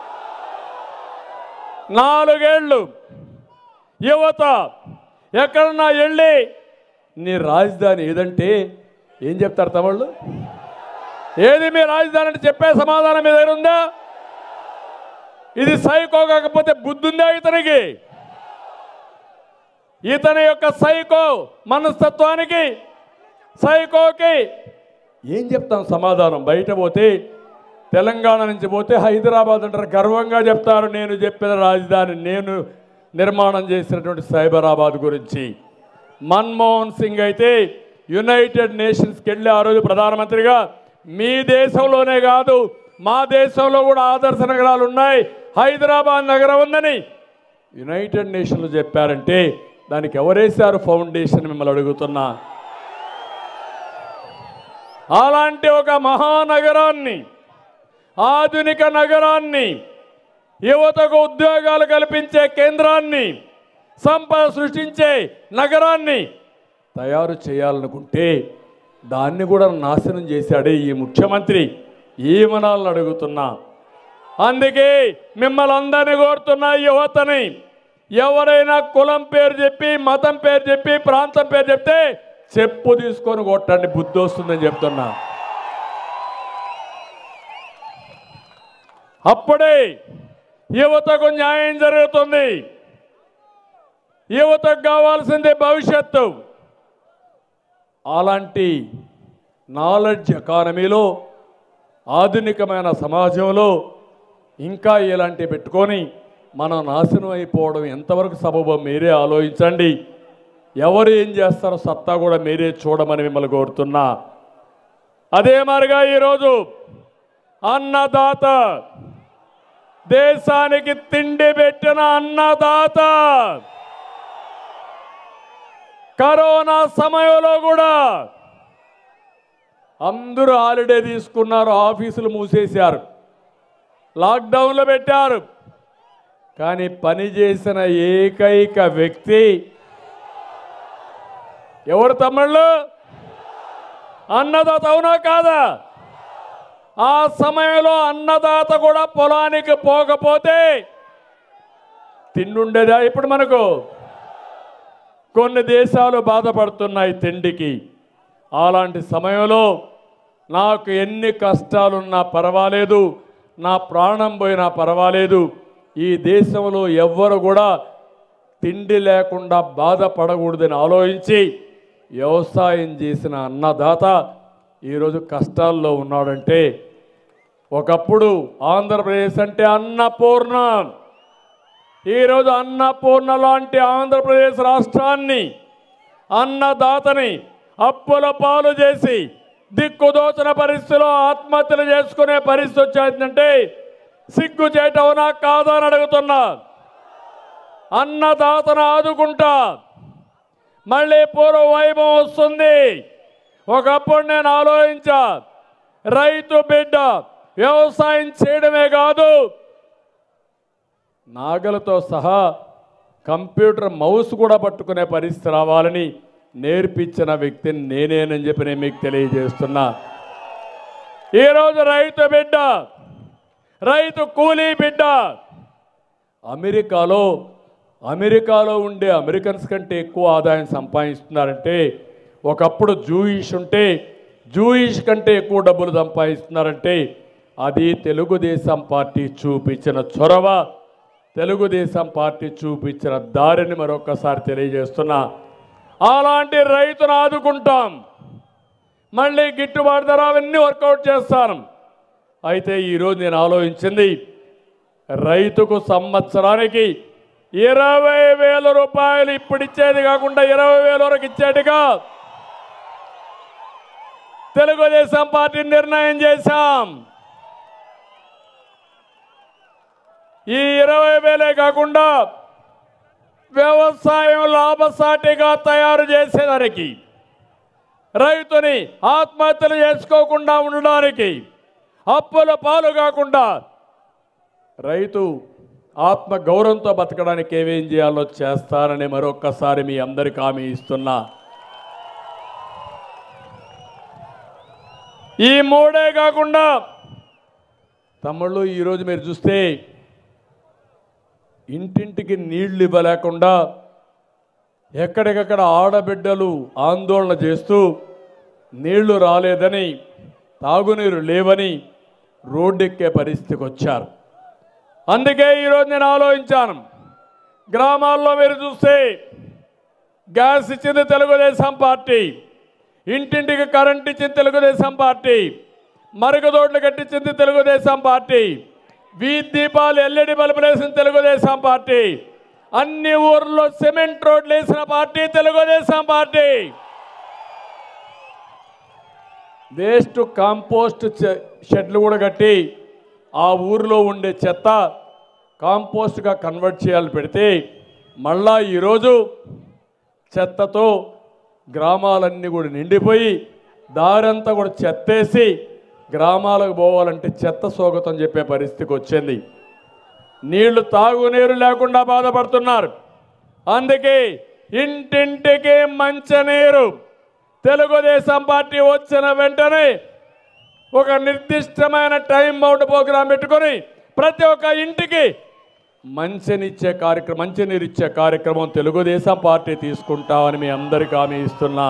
నాలుగేళ్ళు యువత ఎక్కడన్నా వెళ్ళి నీ రాజధాని ఏదంటే ఏం చెప్తారు తమిళ్ళు ఏది మీ రాజధాని అంటే చెప్పే సమాధానం మీ దగ్గర ఉందా ఇది సైకో కాకపోతే బుద్ధి ఉందా ఇతనికి ఇతని యొక్క సైకో మనస్తత్వానికి సైకోకి ఏం చెప్తాం సమాధానం బయట పోతే తెలంగాణ నుంచి పోతే హైదరాబాద్ అంటారు గర్వంగా చెప్తారు నేను చెప్పిన రాజధాని నేను నిర్మాణం చేసినటువంటి సైబరాబాద్ గురించి మన్మోహన్ సింగ్ అయితే యునైటెడ్ నేషన్స్కి వెళ్ళి ఆ రోజు ప్రధానమంత్రిగా మీ దేశంలోనే కాదు మా దేశంలో కూడా ఆదర్శ నగరాలు ఉన్నాయి హైదరాబాద్ నగరం ఉందని యునైటెడ్ నేషన్లు చెప్పారంటే దానికి ఎవరేశారు ఫౌండేషన్ మిమ్మల్ని అడుగుతున్నా అలాంటి ఒక మహానగరాన్ని ఆధునిక నగరాన్ని యువతకు ఉద్యోగాలు కల్పించే కేంద్రాన్ని సంపద సృష్టించే నగరాన్ని తయారు చేయాలనుకుంటే దాన్ని కూడా నాశనం చేశాడే ఈ ముఖ్యమంత్రి ఏమనాలని అడుగుతున్నా అందుకే మిమ్మల్ని అందరినీ కోరుతున్న యువతని ఎవరైనా కులం పేరు చెప్పి మతం పేరు చెప్పి ప్రాంతం పేరు చెప్తే చెప్పు తీసుకొని కొట్టండి బుద్ధి వస్తుందని చెప్తున్నా అప్పుడే యువతకు న్యాయం జరుగుతుంది యువతకు కావాల్సింది భవిష్యత్తు అలాంటి నాలెడ్జ్ ఎకానమీలో ఆధునికమైన సమాజంలో ఇంకా ఇలాంటివి పెట్టుకొని మనం నాశనం అయిపోవడం ఎంతవరకు సబబో మీరే ఆలోచించండి ఎవరు ఏం చేస్తారో సత్తా కూడా మీరే చూడమని మిమ్మల్ని కోరుతున్నా అదే మరిగా ఈరోజు అన్నదాత దేశానికి తిండి పెట్టిన అన్నదాత కరోనా సమయంలో కూడా అందరూ హాలిడే తీసుకున్నారు ఆఫీసులు మూసేశారు లాక్డౌన్లో పెట్టారు కానీ పని చేసిన ఏకైక వ్యక్తి ఎవరు తమ్ముళ్ళు అన్నదాత అవునా కాదా ఆ సమయంలో అన్నదాత కూడా పొలానికి పోకపోతే తిండుండేదా ఇప్పుడు మనకు కొన్ని దేశాలు బాధపడుతున్నాయి తిండికి అలాంటి సమయంలో నాకు ఎన్ని కష్టాలున్నా పర్వాలేదు నా ప్రాణం పోయినా పర్వాలేదు ఈ దేశంలో ఎవ్వరు కూడా తిండి లేకుండా బాధపడకూడదని ఆలోచించి వ్యవసాయం చేసిన అన్నదాత ఈరోజు కష్టాల్లో ఉన్నాడంటే ఒకప్పుడు ఆంధ్రప్రదేశ్ అంటే అన్నపూర్ణ ఈరోజు అన్నపూర్ణ లాంటి ఆంధ్రప్రదేశ్ రాష్ట్రాన్ని అన్నదాతని అప్పుల పాలు చేసి దిక్కుదోచిన పరిస్థితిలో ఆత్మహత్యలు చేసుకునే పరిస్థితి వచ్చేందంటే సిగ్గు చేయటవునా కాదా అని అడుగుతున్నా అన్నదాతను ఆదుకుంటా మళ్ళీ పూర్వ వైభవం వస్తుంది ఒకప్పుడు నేను ఆలోచించా రైతు బిడ్డ వ్యవసాయం చేయడమే కాదు నాగలతో సహా కంప్యూటర్ మౌస్ కూడా పట్టుకునే పరిస్థితి రావాలని నేర్పించిన వ్యక్తిని నేనేనని చెప్పి నేను మీకు తెలియజేస్తున్నా ఈరోజు రైతు బిడ్డ రైతు కూలీ బిడ్డ అమెరికాలో అమెరికాలో ఉండే అమెరికన్స్ కంటే ఎక్కువ ఆదాయం సంపాదిస్తున్నారంటే ఒకప్పుడు జూయిష్ ఉంటే జూయిష్ కంటే ఎక్కువ డబ్బులు సంపాదిస్తున్నారంటే అది తెలుగుదేశం పార్టీ చూపించిన చొరవ తెలుగుదేశం పార్టీ చూపించిన దారిని మరొకసారి తెలియజేస్తున్నా అలాంటి రైతును ఆదుకుంటాం మళ్ళీ గిట్టుబాటు ధర అవన్నీ వర్కౌట్ చేస్తాను అయితే ఈరోజు నేను ఆలోచించింది రైతుకు సంవత్సరానికి ఇరవై వేల రూపాయలు ఇప్పుడు ఇచ్చేది కాకుండా ఇరవై వేల వరకు ఇచ్చేట్టుగా తెలుగుదేశం పార్టీ నిర్ణయం చేశాం ఈ ఇరవై వేలే కాకుండా వ్యవసాయం లాభసాటిగా తయారు చేసేదానికి రైతుని ఆత్మహత్యలు చేసుకోకుండా ఉండడానికి అప్పుల పాలు కాకుండా రైతు ఆత్మ గౌరవంతో బతకడానికి ఏమేం చేయాలో చేస్తానని మరొక్కసారి మీ అందరికి హామీ ఇస్తున్నా ఈ మూడే కాకుండా తమ్ముళ్ళు ఈరోజు మీరు చూస్తే ఇంటింటికి నీళ్లు ఇవ్వలేకుండా ఎక్కడికక్కడ ఆడబిడ్డలు ఆందోళన చేస్తూ నీళ్లు రాలేదని తాగునీరు లేవని రోడ్డెక్కే పరిస్థితికి వచ్చారు అందుకే ఈరోజు నేను ఆలోచించాను గ్రామాల్లో మీరు చూస్తే గ్యాస్ ఇచ్చింది తెలుగుదేశం పార్టీ ఇంటింటికి కరెంట్ ఇచ్చింది తెలుగుదేశం పార్టీ మరుగుదొడ్లు కట్టించింది తెలుగుదేశం పార్టీ వీధి దీపాలు ఎల్ఈడి బల్బులు వేసిన తెలుగుదేశం పార్టీ అన్ని ఊర్లో సిమెంట్ రోడ్లు వేసిన party Telugu Desam party waste compost చె- షెడ్లు కూడా కట్టి ఆ ఊరిలో ఉండే చెత్త కాంపోస్ట్గా కన్వర్ట్ చేయాలి పెడితే మళ్ళా ఈరోజు చెత్తతో గ్రామాలన్నీ కూడా నిండిపోయి దారంతా కూడా చెత్తేసి గ్రామాలకు పోవాలంటే చెత్త స్వాగతం చెప్పే పరిస్థితికి వచ్చింది నీళ్లు తాగునీరు లేకుండా బాధపడుతున్నారు అందుకే ఇంటింటికి మంచినీరు తెలుగుదేశం పార్టీ వచ్చిన వెంటనే ఒక నిర్దిష్టమైన టైం బౌండ్ ప్రోగ్రాం పెట్టుకొని ప్రతి ఒక్క ఇంటికి మంచినిచ్చే కార్యక్రమం మంచినీరు ఇచ్చే కార్యక్రమం తెలుగుదేశం పార్టీ తీసుకుంటామని మీ అందరికీ హామీ ఇస్తున్నా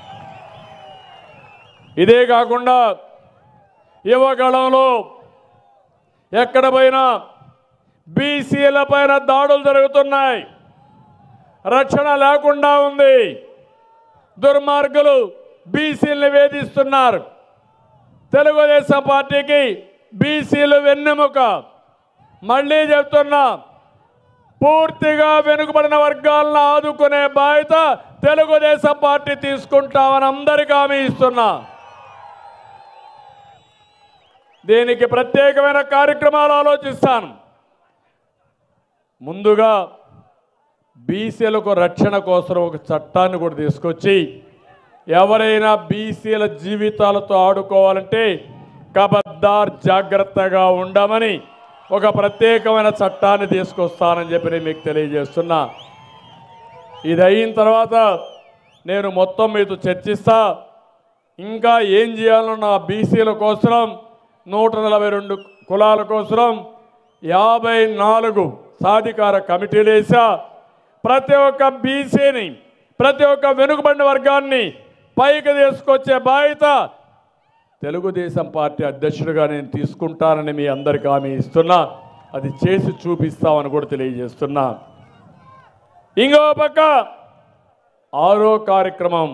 ఇదే కాకుండా యువగళంలో ఎక్కడ పోయినా బీసీల పైన దాడులు జరుగుతున్నాయి రక్షణ లేకుండా ఉంది దుర్మార్గులు బీసీలను వేధిస్తున్నారు తెలుగుదేశం పార్టీకి బీసీలు వెన్నెముక మళ్ళీ చెప్తున్నా పూర్తిగా వెనుకబడిన వర్గాలను ఆదుకునే బాధ్యత తెలుగుదేశం పార్టీ తీసుకుంటామని అందరికీ హామీ ఇస్తున్నా దీనికి ప్రత్యేకమైన కార్యక్రమాలు ఆలోచిస్తాను ముందుగా బీసీలకు రక్షణ కోసం ఒక చట్టాన్ని కూడా తీసుకొచ్చి ఎవరైనా బీసీల జీవితాలతో ఆడుకోవాలంటే కబద్దార్ జాగ్రత్తగా ఉండమని ఒక ప్రత్యేకమైన చట్టాన్ని తీసుకొస్తానని చెప్పి నేను మీకు తెలియజేస్తున్నా ఇది అయిన తర్వాత నేను మొత్తం మీతో చర్చిస్తా ఇంకా ఏం చేయాలో నా బీసీల కోసం నూట నలభై రెండు కులాల కోసం యాభై నాలుగు సాధికార కమిటీలు వేసా ప్రతి ఒక్క బీసీని ప్రతి ఒక్క వెనుకబడిన వర్గాన్ని పైకి తీసుకొచ్చే బాధ్యత తెలుగుదేశం పార్టీ అధ్యక్షుడిగా నేను తీసుకుంటానని మీ అందరికీ హామీ ఇస్తున్నా అది చేసి చూపిస్తామని కూడా తెలియజేస్తున్నా ఇంకో పక్క ఆరో కార్యక్రమం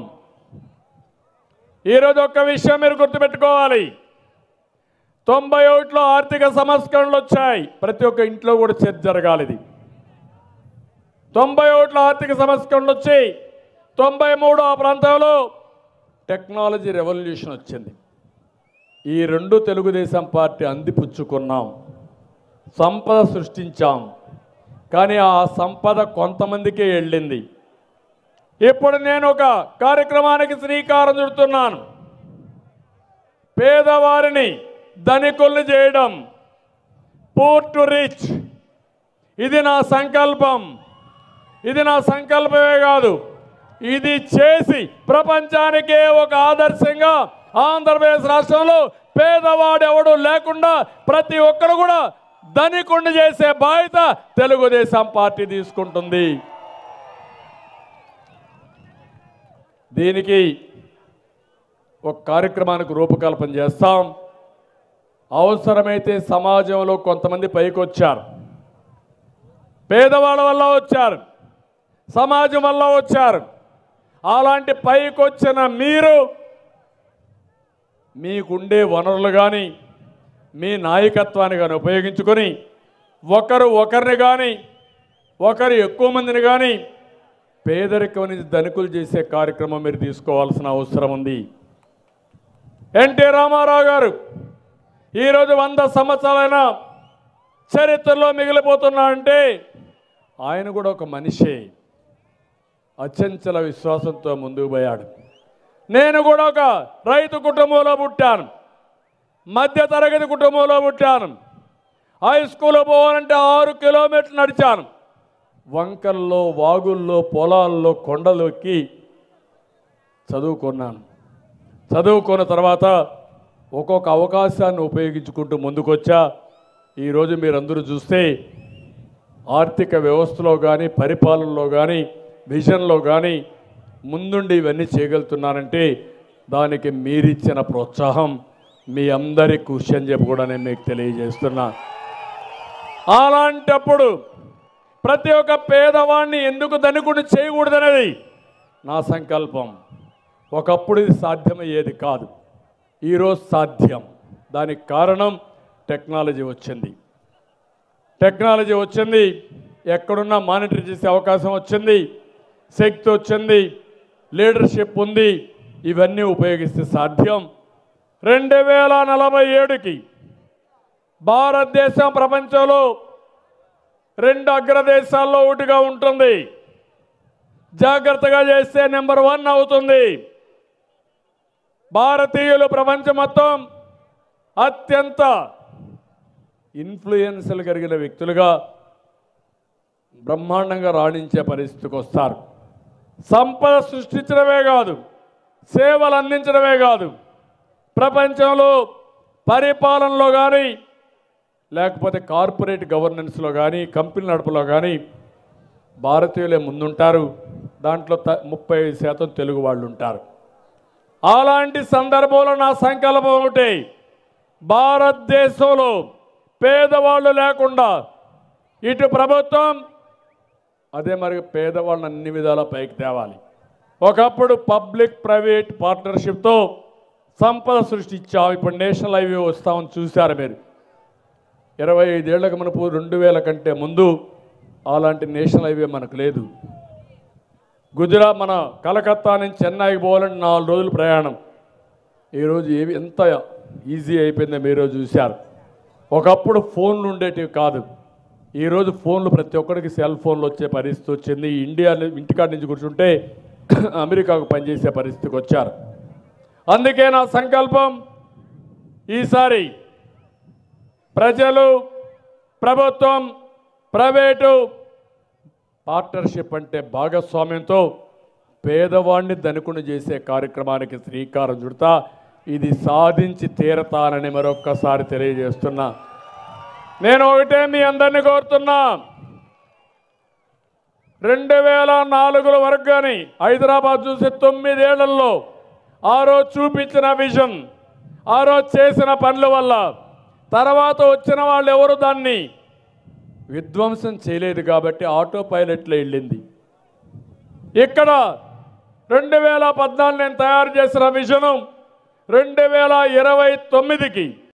ఈరోజు ఒక్క విషయం మీరు గుర్తుపెట్టుకోవాలి తొంభై ఒకటిలో ఆర్థిక సంస్కరణలు వచ్చాయి ప్రతి ఒక్క ఇంట్లో కూడా చర్చ జరగాలి ఇది తొంభై ఒకటిలో ఆర్థిక సంస్కరణలు వచ్చి తొంభై మూడు ఆ ప్రాంతంలో టెక్నాలజీ రెవల్యూషన్ వచ్చింది ఈ రెండు తెలుగుదేశం పార్టీ అందిపుచ్చుకున్నాం సంపద సృష్టించాం కానీ ఆ సంపద కొంతమందికే వెళ్ళింది ఇప్పుడు నేను ఒక కార్యక్రమానికి శ్రీకారం చుడుతున్నాను పేదవారిని ధనికుల్ని చేయడం పూర్ టు రిచ్ ఇది నా సంకల్పం ఇది నా సంకల్పమే కాదు ఇది చేసి ప్రపంచానికే ఒక ఆదర్శంగా ఆంధ్రప్రదేశ్ రాష్ట్రంలో పేదవాడు ఎవడు లేకుండా ప్రతి ఒక్కరు కూడా ధనికుండి చేసే బాధ్యత తెలుగుదేశం పార్టీ తీసుకుంటుంది దీనికి ఒక కార్యక్రమానికి రూపకల్పన చేస్తాం అవసరమైతే సమాజంలో కొంతమంది పైకి వచ్చారు పేదవాళ్ళ వల్ల వచ్చారు సమాజం వల్ల వచ్చారు అలాంటి పైకి వచ్చిన మీరు మీకుండే వనరులు కానీ మీ నాయకత్వాన్ని కానీ ఉపయోగించుకొని ఒకరు ఒకరిని కానీ ఒకరు ఎక్కువ మందిని కానీ పేదరికం నుంచి ధనికులు చేసే కార్యక్రమం మీరు తీసుకోవాల్సిన అవసరం ఉంది ఎన్టీ రామారావు గారు ఈరోజు వంద సంవత్సరాలైన చరిత్రలో మిగిలిపోతున్నా అంటే ఆయన కూడా ఒక మనిషే అచంచల విశ్వాసంతో ముందుకు పోయాడు నేను కూడా ఒక రైతు కుటుంబంలో పుట్టాను మధ్య తరగతి కుటుంబంలో పుట్టాను హై స్కూల్ పోవాలంటే ఆరు కిలోమీటర్లు నడిచాను వంకల్లో వాగుల్లో పొలాల్లో కొండలు ఎక్కి చదువుకున్నాను చదువుకున్న తర్వాత ఒక్కొక్క అవకాశాన్ని ఉపయోగించుకుంటూ ముందుకొచ్చా ఈరోజు మీరందరూ చూస్తే ఆర్థిక వ్యవస్థలో కానీ పరిపాలనలో కానీ విజన్లో కానీ ముందుండి ఇవన్నీ చేయగలుగుతున్నానంటే దానికి మీరిచ్చిన ప్రోత్సాహం మీ అందరి కృషి అని చెప్పి కూడా నేను మీకు తెలియజేస్తున్నా అలాంటప్పుడు ప్రతి ఒక్క పేదవాడిని ఎందుకు ధనికుని చేయకూడదనేది నా సంకల్పం ఒకప్పుడు ఇది సాధ్యమయ్యేది కాదు ఈరోజు సాధ్యం దానికి కారణం టెక్నాలజీ వచ్చింది టెక్నాలజీ వచ్చింది ఎక్కడున్నా మానిటర్ చేసే అవకాశం వచ్చింది శక్తి వచ్చింది లీడర్షిప్ ఉంది ఇవన్నీ ఉపయోగిస్తే సాధ్యం రెండు వేల నలభై ఏడుకి భారతదేశం ప్రపంచంలో రెండు అగ్రదేశాల్లో ఒకటిగా ఉంటుంది జాగ్రత్తగా చేస్తే నెంబర్ వన్ అవుతుంది భారతీయులు ప్రపంచం మొత్తం అత్యంత ఇన్ఫ్లుయెన్స్లు కలిగిన వ్యక్తులుగా బ్రహ్మాండంగా రాణించే పరిస్థితికి వస్తారు సంపద సృష్టించడమే కాదు సేవలు అందించడమే కాదు ప్రపంచంలో పరిపాలనలో కానీ లేకపోతే కార్పొరేట్ గవర్నెన్స్లో కానీ కంపెనీ నడుపులో కానీ భారతీయులే ముందుంటారు దాంట్లో త ముప్పై ఐదు శాతం తెలుగు వాళ్ళు ఉంటారు అలాంటి సందర్భంలో నా సంకల్పం ఒకటి భారతదేశంలో పేదవాళ్ళు లేకుండా ఇటు ప్రభుత్వం అదే మరి పేదవాళ్ళని అన్ని విధాలా పైకి తేవాలి ఒకప్పుడు పబ్లిక్ ప్రైవేట్ పార్ట్నర్షిప్తో సంపద సృష్టించాం ఇప్పుడు నేషనల్ హైవే వస్తామని చూశారు మీరు ఇరవై ఐదేళ్లకు మనకు రెండు వేల కంటే ముందు అలాంటి నేషనల్ హైవే మనకు లేదు గుజరాత్ మన కలకత్తా నుంచి చెన్నైకి పోవాలంటే నాలుగు రోజులు ప్రయాణం ఈరోజు ఏవి ఎంత ఈజీ అయిపోయిందో మీరు చూశారు ఒకప్పుడు ఫోన్లు ఉండేటివి కాదు ఈరోజు ఫోన్లు ప్రతి ఒక్కరికి సెల్ ఫోన్లు వచ్చే పరిస్థితి వచ్చింది ఇండియా ఇంటికాడ నుంచి కూర్చుంటే అమెరికాకు పనిచేసే పరిస్థితికి వచ్చారు అందుకే నా సంకల్పం ఈసారి ప్రజలు ప్రభుత్వం ప్రైవేటు పార్ట్నర్షిప్ అంటే భాగస్వామ్యంతో పేదవాడిని ధనుకుని చేసే కార్యక్రమానికి శ్రీకారం చుడతా ఇది సాధించి తీరతానని మరొక్కసారి తెలియజేస్తున్నా నేను ఒకటే మీ అందరినీ కోరుతున్నా రెండు వేల నాలుగుల వరకు కానీ హైదరాబాద్ చూసి తొమ్మిదేళ్లలో ఆ రోజు చూపించిన విజన్ ఆ రోజు చేసిన పనుల వల్ల తర్వాత వచ్చిన వాళ్ళు ఎవరు దాన్ని విధ్వంసం చేయలేదు కాబట్టి ఆటో పైలట్లో వెళ్ళింది ఇక్కడ రెండు వేల పద్నాలుగు నేను తయారు చేసిన విజను రెండు వేల ఇరవై తొమ్మిదికి